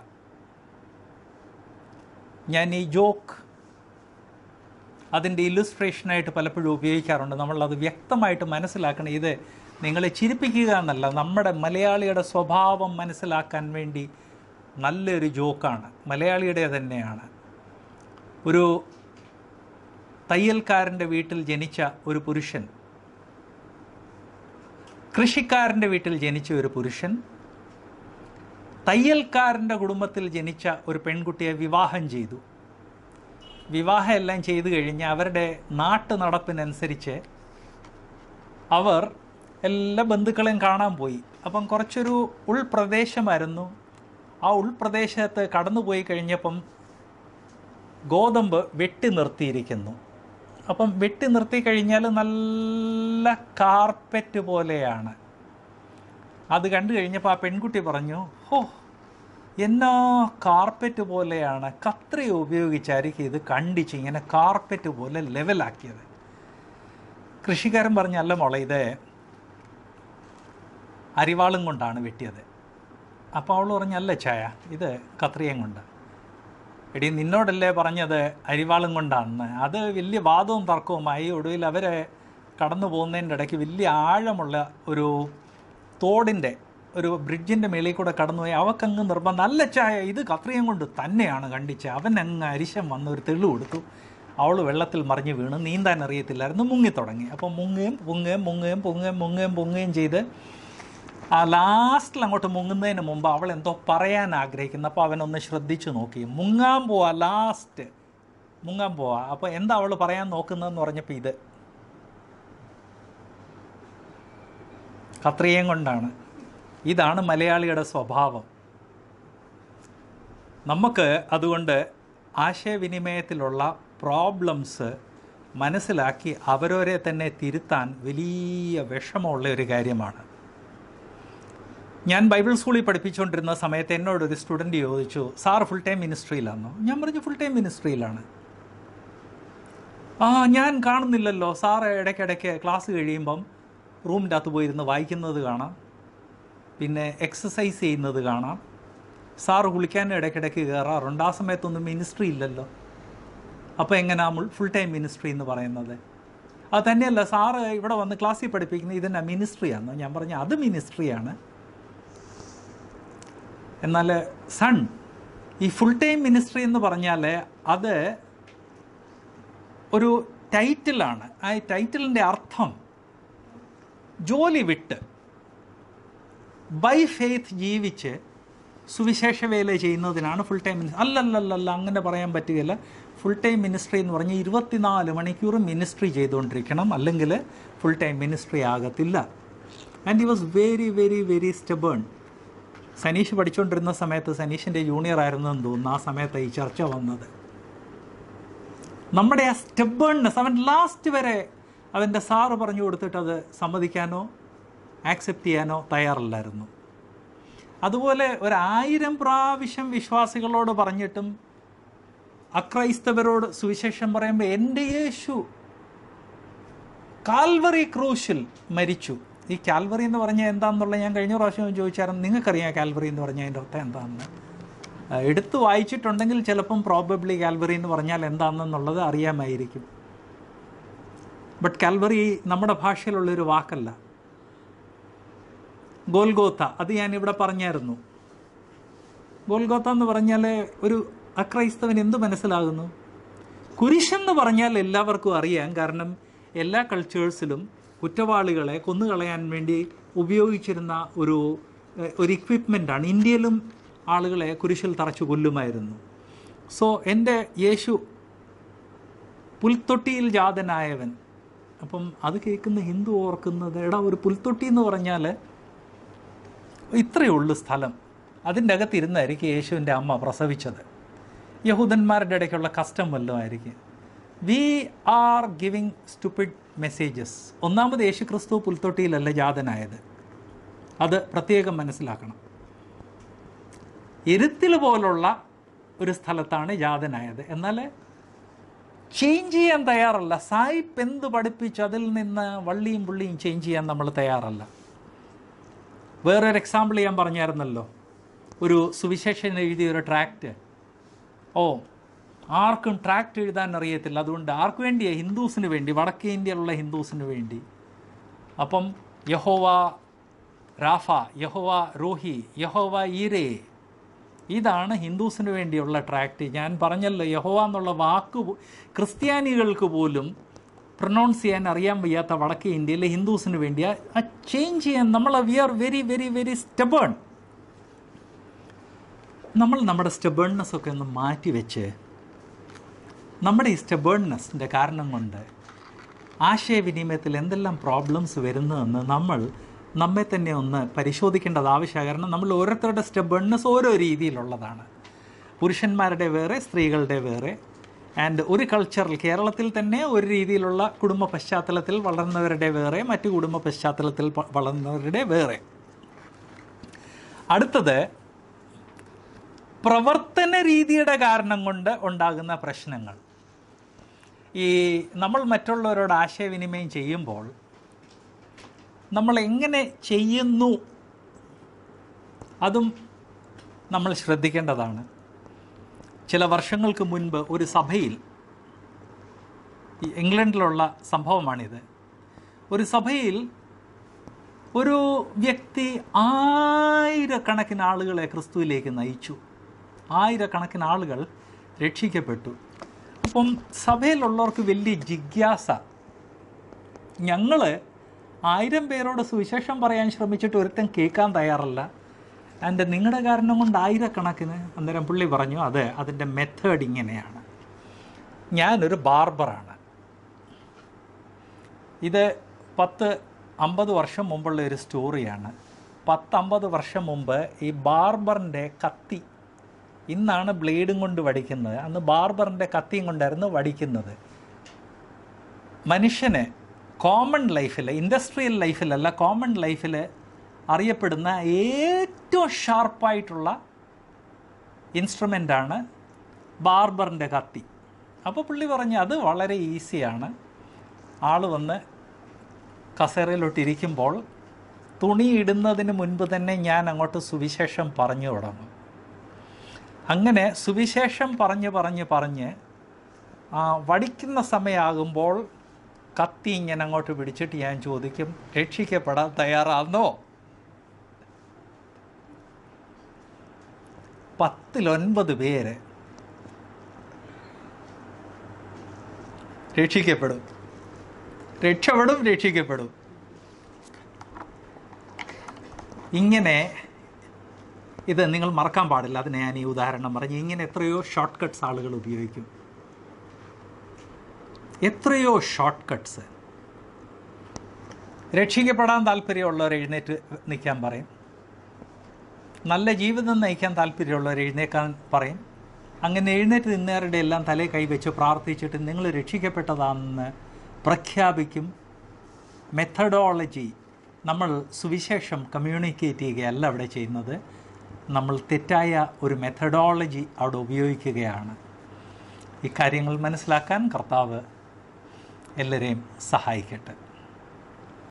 ഞാൻ ഈ ജോക്ക് അതിൻ്റെ ഇല്ലുസ്ട്രേഷനായിട്ട് പലപ്പോഴും ഉപയോഗിക്കാറുണ്ട് നമ്മളത് വ്യക്തമായിട്ട് മനസ്സിലാക്കണം ഇത് നിങ്ങളെ ചിരിപ്പിക്കുക എന്നല്ല നമ്മുടെ മലയാളിയുടെ സ്വഭാവം മനസ്സിലാക്കാൻ വേണ്ടി നല്ലൊരു ജോക്കാണ് മലയാളിയുടെ തന്നെയാണ് ഒരു തയ്യൽക്കാരൻ്റെ വീട്ടിൽ ജനിച്ച ഒരു പുരുഷൻ കൃഷിക്കാരൻ്റെ വീട്ടിൽ ജനിച്ച ഒരു പുരുഷൻ തയ്യൽക്കാരൻ്റെ കുടുംബത്തിൽ ജനിച്ച ഒരു പെൺകുട്ടിയെ വിവാഹം ചെയ്തു വിവാഹം എല്ലാം ചെയ്തു കഴിഞ്ഞ് അവരുടെ നാട്ടു നടപ്പിനനുസരിച്ച് അവർ എല്ലാ ബന്ധുക്കളെയും കാണാൻ പോയി അപ്പം കുറച്ചൊരു ഉൾപ്രദേശമായിരുന്നു ആ ഉൾപ്രദേശത്ത് കടന്നു പോയി കഴിഞ്ഞപ്പം ഗോതമ്പ് വെട്ടി നിർത്തിയിരിക്കുന്നു അപ്പം വെട്ടി നിർത്തി കഴിഞ്ഞാൽ നല്ല കാർപ്പറ്റ് പോലെയാണ് അത് കണ്ടു കഴിഞ്ഞപ്പോൾ ആ പെൺകുട്ടി പറഞ്ഞു ഹോ എന്നാ കാർപ്പറ്റ് പോലെയാണ് കത്രി ഉപയോഗിച്ചായിരിക്കും ഇത് കണ്ടിച്ച് ഇങ്ങനെ കാർപ്പറ്റ് പോലെ ലെവലാക്കിയത് കൃഷിക്കാരൻ പറഞ്ഞല്ല മോളെ ഇത് അരിവാളും കൊണ്ടാണ് വെട്ടിയത് അപ്പോൾ അവൾ പറഞ്ഞല്ല ചായ ഇത് കത്രിയം കൊണ്ട് എടി നിന്നോടല്ലേ പറഞ്ഞത് അരിവാളും കൊണ്ടാണെന്ന് അത് വലിയ വാദവും തർക്കവുമായി ഒടുവിൽ അവരെ കടന്നു പോകുന്നതിൻ്റെ ഇടയ്ക്ക് വലിയ ആഴമുള്ള ഒരു തോടിൻ്റെ ഒരു ബ്രിഡ്ജിൻ്റെ മേളിൽ കൂടെ കടന്നുപോയി അവക്കങ്ങ് നിർബന്ധം നല്ല ചായ ഇത് കത്രിയം കൊണ്ട് തന്നെയാണ് കണ്ടിച്ച് അവൻ അങ്ങ് അരിശം വന്ന് ഒരു തെള്ളു കൊടുത്തു അവൾ വെള്ളത്തിൽ മറിഞ്ഞ് വീണ് നീന്താൻ അറിയത്തില്ലായിരുന്നു മുങ്ങി തുടങ്ങി അപ്പോൾ മുങ്ങുകയും പൊങ്ങുകയും മുങ്ങുകയും പൊങ്ങുകയും മുങ്ങുകയും പൊങ്ങുകയും ചെയ്ത് ആ ലാസ്റ്റിൽ അങ്ങോട്ട് മുങ്ങുന്നതിന് മുമ്പ് അവൾ എന്തോ പറയാൻ ആഗ്രഹിക്കുന്നു അപ്പോൾ അവനൊന്ന് ശ്രദ്ധിച്ചു നോക്കി മുങ്ങാൻ പോവാ ലാസ്റ്റ് മുങ്ങാൻ പോവാ അപ്പോൾ എന്താ അവൾ പറയാൻ നോക്കുന്നതെന്ന് പറഞ്ഞപ്പോൾ ഇത് കത്രിയം കൊണ്ടാണ് ഇതാണ് മലയാളിയുടെ സ്വഭാവം നമുക്ക് അതുകൊണ്ട് ആശയവിനിമയത്തിലുള്ള പ്രോബ്ലംസ് മനസ്സിലാക്കി അവരവരെ തന്നെ തിരുത്താൻ വലിയ വിഷമമുള്ള ഒരു കാര്യമാണ് ഞാൻ ബൈബിൾ സ്കൂളിൽ പഠിപ്പിച്ചുകൊണ്ടിരുന്ന സമയത്ത് എന്നോട് ഒരു സ്റ്റുഡൻറ്റ് ചോദിച്ചു സാർ ഫുൾ ടൈം മിനിസ്ട്രിയിലാണോ ഞാൻ പറഞ്ഞു ഫുൾ ടൈം മിനിസ്ട്രിയിലാണ് ആ ഞാൻ കാണുന്നില്ലല്ലോ സാർ ഇടയ്ക്കിടയ്ക്ക് ക്ലാസ് കഴിയുമ്പം റൂമിൻ്റെ അകത്ത് പോയിരുന്ന് വായിക്കുന്നത് കാണാം പിന്നെ എക്സസൈസ് ചെയ്യുന്നത് കാണാം സാറ് കുളിക്കാൻ ഇടയ്ക്കിടയ്ക്ക് കയറാറുണ്ട് ആ സമയത്തൊന്നും മിനിസ്ട്രി ഇല്ലല്ലോ അപ്പോൾ എങ്ങനെയാ ഫുൾ ടൈം മിനിസ്ട്രി എന്ന് പറയുന്നത് അത് തന്നെയല്ല സാറ് ഇവിടെ വന്ന് ക്ലാസ്സിൽ പഠിപ്പിക്കുന്നത് ഇതെന്നാ മിനിസ്ട്രിയാണോ ഞാൻ പറഞ്ഞു അത് മിനിസ്ട്രിയാണ് എന്നാൽ സൺ ഈ ഫുൾ ടൈം മിനിസ്ട്രി എന്ന് പറഞ്ഞാൽ അത് ഒരു ടൈറ്റിലാണ് ആ ടൈറ്റിലിൻ്റെ അർത്ഥം ജോലി വിട്ട് ബൈ ഫെയ്ത്ത് ജീവിച്ച് സുവിശേഷ വേല ചെയ്യുന്നതിനാണ് ഫുൾ ടൈം മിനിസ്റ്റർ അല്ലല്ലല്ല അങ്ങനെ പറയാൻ പറ്റുകയില്ല ഫുൾ ടൈം മിനിസ്ട്രി എന്ന് പറഞ്ഞാൽ ഇരുപത്തിനാല് മണിക്കൂർ മിനിസ്ട്രി ചെയ്തുകൊണ്ടിരിക്കണം അല്ലെങ്കിൽ ഫുൾ ടൈം മിനിസ്ട്രി ആകത്തില്ല and he was very very very stubborn Sanish പഠിച്ചുകൊണ്ടിരുന്ന സമയത്ത് സനീഷിൻ്റെ ജൂനിയർ ആയിരുന്നെന്ന് തോന്നുന്നു ആ സമയത്ത് ഈ ചർച്ച വന്നത് നമ്മുടെ ആ സ്റ്റെബേൺനെസ് അവൻ ലാസ്റ്റ് വരെ അവൻ്റെ സാറ് പറഞ്ഞു കൊടുത്തിട്ട് അത് സമ്മതിക്കാനോ ആക്സെപ്റ്റ് ചെയ്യാനോ തയ്യാറല്ലായിരുന്നു അതുപോലെ ഒരായിരം പ്രാവശ്യം വിശ്വാസികളോട് പറഞ്ഞിട്ടും അക്രൈസ്തവരോട് സുവിശേഷം പറയുമ്പോൾ എൻ്റെ യേശു കാൽവറി ക്രൂശിൽ മരിച്ചു ഈ കാൽവറി എന്ന് പറഞ്ഞാൽ എന്താണെന്നുള്ളത് ഞാൻ കഴിഞ്ഞ പ്രാവശ്യം ചോദിച്ചായിരുന്നു നിങ്ങൾക്കറിയാം കാൽവറി എന്ന് പറഞ്ഞാൽ അതിൻ്റെ അർത്ഥം എന്താണെന്ന് ആ, എടുത്ത് വായിച്ചിട്ടുണ്ടെങ്കിൽ ചിലപ്പം പ്രോബബ്ലി കാൽവറി എന്ന് പറഞ്ഞാൽ എന്താണെന്നുള്ളത് അറിയാമായിരിക്കും ബട്ട് കാൽവറി നമ്മുടെ ഭാഷയിലുള്ളൊരു വാക്കല്ല ഗോൽഗോത്ത അത് ഞാൻ ഇവിടെ പറഞ്ഞായിരുന്നു ഗോൽഗോത്ത എന്ന് പറഞ്ഞാൽ ഒരു അക്രൈസ്തവൻ എന്ത് മനസ്സിലാകുന്നു കുരിശെന്ന് പറഞ്ഞാൽ എല്ലാവർക്കും അറിയാം കാരണം എല്ലാ കൾച്ചേഴ്സിലും കുറ്റവാളികളെ കൊന്നുകളയാൻ വേണ്ടി ഉപയോഗിച്ചിരുന്ന ഒരു എഹ്, ഒരു ഇക്വിപ്മെൻ്റാണ് ഇന്ത്യയിലും ആളുകളെ കുരിശിൽ തറച്ചു കൊല്ലുമായിരുന്നു സോ എൻ്റെ യേശു പുൽത്തൊട്ടിയിൽ ജാതനായവൻ അപ്പം അത് കേൾക്കുന്ന ഹിന്ദു ഓർക്കുന്നത് എടാ ഒരു പുൽത്തൊട്ടി എന്ന് പറഞ്ഞാൽ ഇത്രയേ ഉള്ളൂ സ്ഥലം അതിൻ്റെ അകത്തിരുന്നായിരിക്കും യേശുവിൻ്റെ അമ്മ പ്രസവിച്ചത് യഹൂദന്മാരുടെ ഇടയ്ക്കുള്ള കസ്റ്റം വല്ലതും ആയിരിക്കും we are giving stupid messages ഒന്നാമത് യേശു ക്രിസ്തു പുൽത്തൊട്ടിയിലല്ല ജാതനായത് അത് പ്രത്യേകം മനസ്സിലാക്കണം എരുത്തിൽ പോലുള്ള ഒരു സ്ഥലത്താണ് ജാതനായത് എന്നാൽ ചേഞ്ച് ചെയ്യാൻ തയ്യാറല്ല സായിപ്പ് എന്ത് പഠിപ്പിച്ച് അതിൽ നിന്ന് വള്ളിയും പുള്ളിയും ചേഞ്ച് ചെയ്യാൻ നമ്മൾ തയ്യാറല്ല വേറൊരു എക്സാമ്പിൾ ഞാൻ പറഞ്ഞായിരുന്നല്ലോ ഒരു സുവിശേഷൻ എഴുതിയ ഒരു ട്രാക്റ്റ് ഓ ആർക്കും ട്രാക്റ്റ് എഴുതാൻ അറിയത്തില്ല അതുകൊണ്ട് ആർക്ക് വേണ്ടിയാണ് ഹിന്ദുസിന് വേണ്ടി വടക്കേ ഇന്ത്യയിലുള്ള ഹിന്ദുസിന് വേണ്ടി അപ്പം യഹോവ രാഫ യഹോവ റോഹി യഹോവ ഈരേ ഇതാണ് ഹിന്ദുസിന് വേണ്ടിയുള്ള ട്രാക്റ്റ് ഞാൻ പറഞ്ഞല്ലോ യഹോവ എന്നുള്ള വാക്ക് പോ- ക്രിസ്ത്യാനികൾക്ക് പോലും പ്രൊനൗൺസ് ചെയ്യാൻ അറിയാൻ വയ്യാത്ത വടക്കേ ഇന്ത്യയിലെ ഹിന്ദുസിന് വേണ്ടി ആ- ആ ചേഞ്ച് ചെയ്യാൻ നമ്മൾ we are very very very stubborn നമ്മൾ നമ്മുടെ സ്റ്റബേൺനെസ് ഒക്കെ ഒന്ന് മാറ്റി വെച്ച് നമ്മുടെ ഈ സ്റ്റബേൺനെസ്സിൻ്റെ കാരണം കൊണ്ട് ആശയവിനിമയത്തിൽ എന്തെല്ലാം പ്രോബ്ലംസ് വരുന്നതെന്ന് നമ്മൾ നമ്മെ തന്നെ ഒന്ന് പരിശോധിക്കേണ്ടത് ആവശ്യമാണ് കാരണം നമ്മൾ ഓരോരുത്തരുടെ സ്റ്റബേൺനെസ് ഓരോ രീതിയിലുള്ളതാണ് പുരുഷന്മാരുടെ വേറെ സ്ത്രീകളുടെ വേറെ ആൻഡ് ഒരു കൾച്ചറിൽ കേരളത്തിൽ തന്നെ ഒരു രീതിയിലുള്ള കുടുംബ പശ്ചാത്തലത്തിൽ വളർന്നവരുടെ വേറെ മറ്റു കുടുംബ പശ്ചാത്തലത്തിൽ പ- വളർന്നവരുടെ വേറെ അടുത്തത് പ്രവർത്തന രീതിയുടെ കാരണം കൊണ്ട് ഉണ്ടാകുന്ന പ്രശ്നങ്ങൾ ഈ നമ്മൾ മറ്റുള്ളവരോട് ആശയവിനിമയം ചെയ്യുമ്പോൾ നമ്മൾ എങ്ങനെ ചെയ്യുന്നു അതും നമ്മൾ ശ്രദ്ധിക്കേണ്ടതാണ് ചില വർഷങ്ങൾക്ക് മുൻപ് ഒരു സഭയിൽ ഈ ഇംഗ്ലണ്ടിലുള്ള സംഭവമാണിത് ഒരു സഭയിൽ ഒരു വ്യക്തി ആയിരക്കണക്കിന് ആളുകളെ ക്രിസ്തുവിലേക്ക് നയിച്ചു ആയിരക്കണക്കിന് ആളുകൾ രക്ഷിക്കപ്പെട്ടു അപ്പം സഭയിലുള്ളവർക്ക് വലിയ ജിജ്ഞാസ ഞങ്ങൾ ആയിരം പേരോട് സുവിശേഷം പറയാൻ ശ്രമിച്ചിട്ട് ഒരുത്തൻ കേൾക്കാൻ തയ്യാറല്ല ആൻഡ് നിങ്ങളുടെ കാരണം കൊണ്ട് ആയിരക്കണക്കിന് അന്നേരം പുള്ളി പറഞ്ഞു അതെ അതിൻ്റെ മെത്തേഡ് ഇങ്ങനെയാണ് ഞാനൊരു ബാർബറാണ് ഇത് പത്ത് അമ്പത് വർഷം മുമ്പുള്ള ഒരു സ്റ്റോറിയാണ് പത്തമ്പത് വർഷം മുമ്പ് ഈ ബാർബറിൻ്റെ കത്തി ഇന്നാണ് ബ്ലേഡും കൊണ്ട് വടിക്കുന്നത് അന്ന് ബാർബറിൻ്റെ കത്തിയും കൊണ്ടായിരുന്നു വടിക്കുന്നത് മനുഷ്യന് കോമൺ ലൈഫിൽ ഇൻഡസ്ട്രിയൽ ലൈഫിലല്ല കോമൺ ലൈഫിൽ അറിയപ്പെടുന്ന ഏറ്റവും ഷാർപ്പായിട്ടുള്ള ഇൻസ്ട്രുമെൻ്റാണ് ബാർബറിൻ്റെ കത്തി അപ്പോൾ പുള്ളി പറഞ്ഞു അത് വളരെ ഈസിയാണ് ആൾ വന്ന് കസേരയിലോട്ട് ഇരിക്കുമ്പോൾ തുണി ഇടുന്നതിന് മുൻപ് തന്നെ ഞാൻ അങ്ങോട്ട് സുവിശേഷം പറഞ്ഞു തുടങ്ങും അങ്ങനെ സുവിശേഷം പറഞ്ഞ് പറഞ്ഞ് പറഞ്ഞ് ആ, വടിക്കുന്ന സമയമാകുമ്പോൾ കത്തി ഇങ്ങനെ അങ്ങോട്ട് പിടിച്ചിട്ട് ഞാൻ ചോദിക്കും രക്ഷിക്കപ്പെടാൻ തയ്യാറാന്നോ പത്തിലൊൻപത് പേര് രക്ഷിക്കപ്പെടും രക്ഷപ്പെടും രക്ഷിക്കപ്പെടും ഇങ്ങനെ ഇത് നിങ്ങൾ മറക്കാൻ പാടില്ല അതിന് ഞാൻ ഈ ഉദാഹരണം പറഞ്ഞു ഇങ്ങനെ എത്രയോ ഷോർട്ട് കട്ട്സ് ആളുകൾ ഉപയോഗിക്കും എത്രയോ ഷോർട്ട് കട്ട്സ് രക്ഷിക്കപ്പെടാൻ താല്പര്യമുള്ളവർ എഴുന്നേറ്റ് നിൽക്കാൻ പറയും നല്ല ജീവിതം നയിക്കാൻ താല്പര്യമുള്ളവർ എഴുന്നേക്കാൻ പറയും അങ്ങനെ എഴുന്നേറ്റ് നിന്നവരുടെ എല്ലാം തലേ കൈവച്ച് പ്രാർത്ഥിച്ചിട്ട് നിങ്ങൾ രക്ഷിക്കപ്പെട്ടതാണെന്ന് പ്രഖ്യാപിക്കും മെത്തഡോളജി നമ്മൾ സുവിശേഷം കമ്മ്യൂണിക്കേറ്റ് ചെയ്യുകയല്ല അവിടെ ചെയ്യുന്നത് നമ്മൾ തെറ്റായ ഒരു മെത്തഡോളജി അവിടെ ഉപയോഗിക്കുകയാണ് ഇക്കാര്യങ്ങൾ മനസ്സിലാക്കാൻ കർത്താവ് എല്ലാവരെയും സഹായിക്കട്ടെ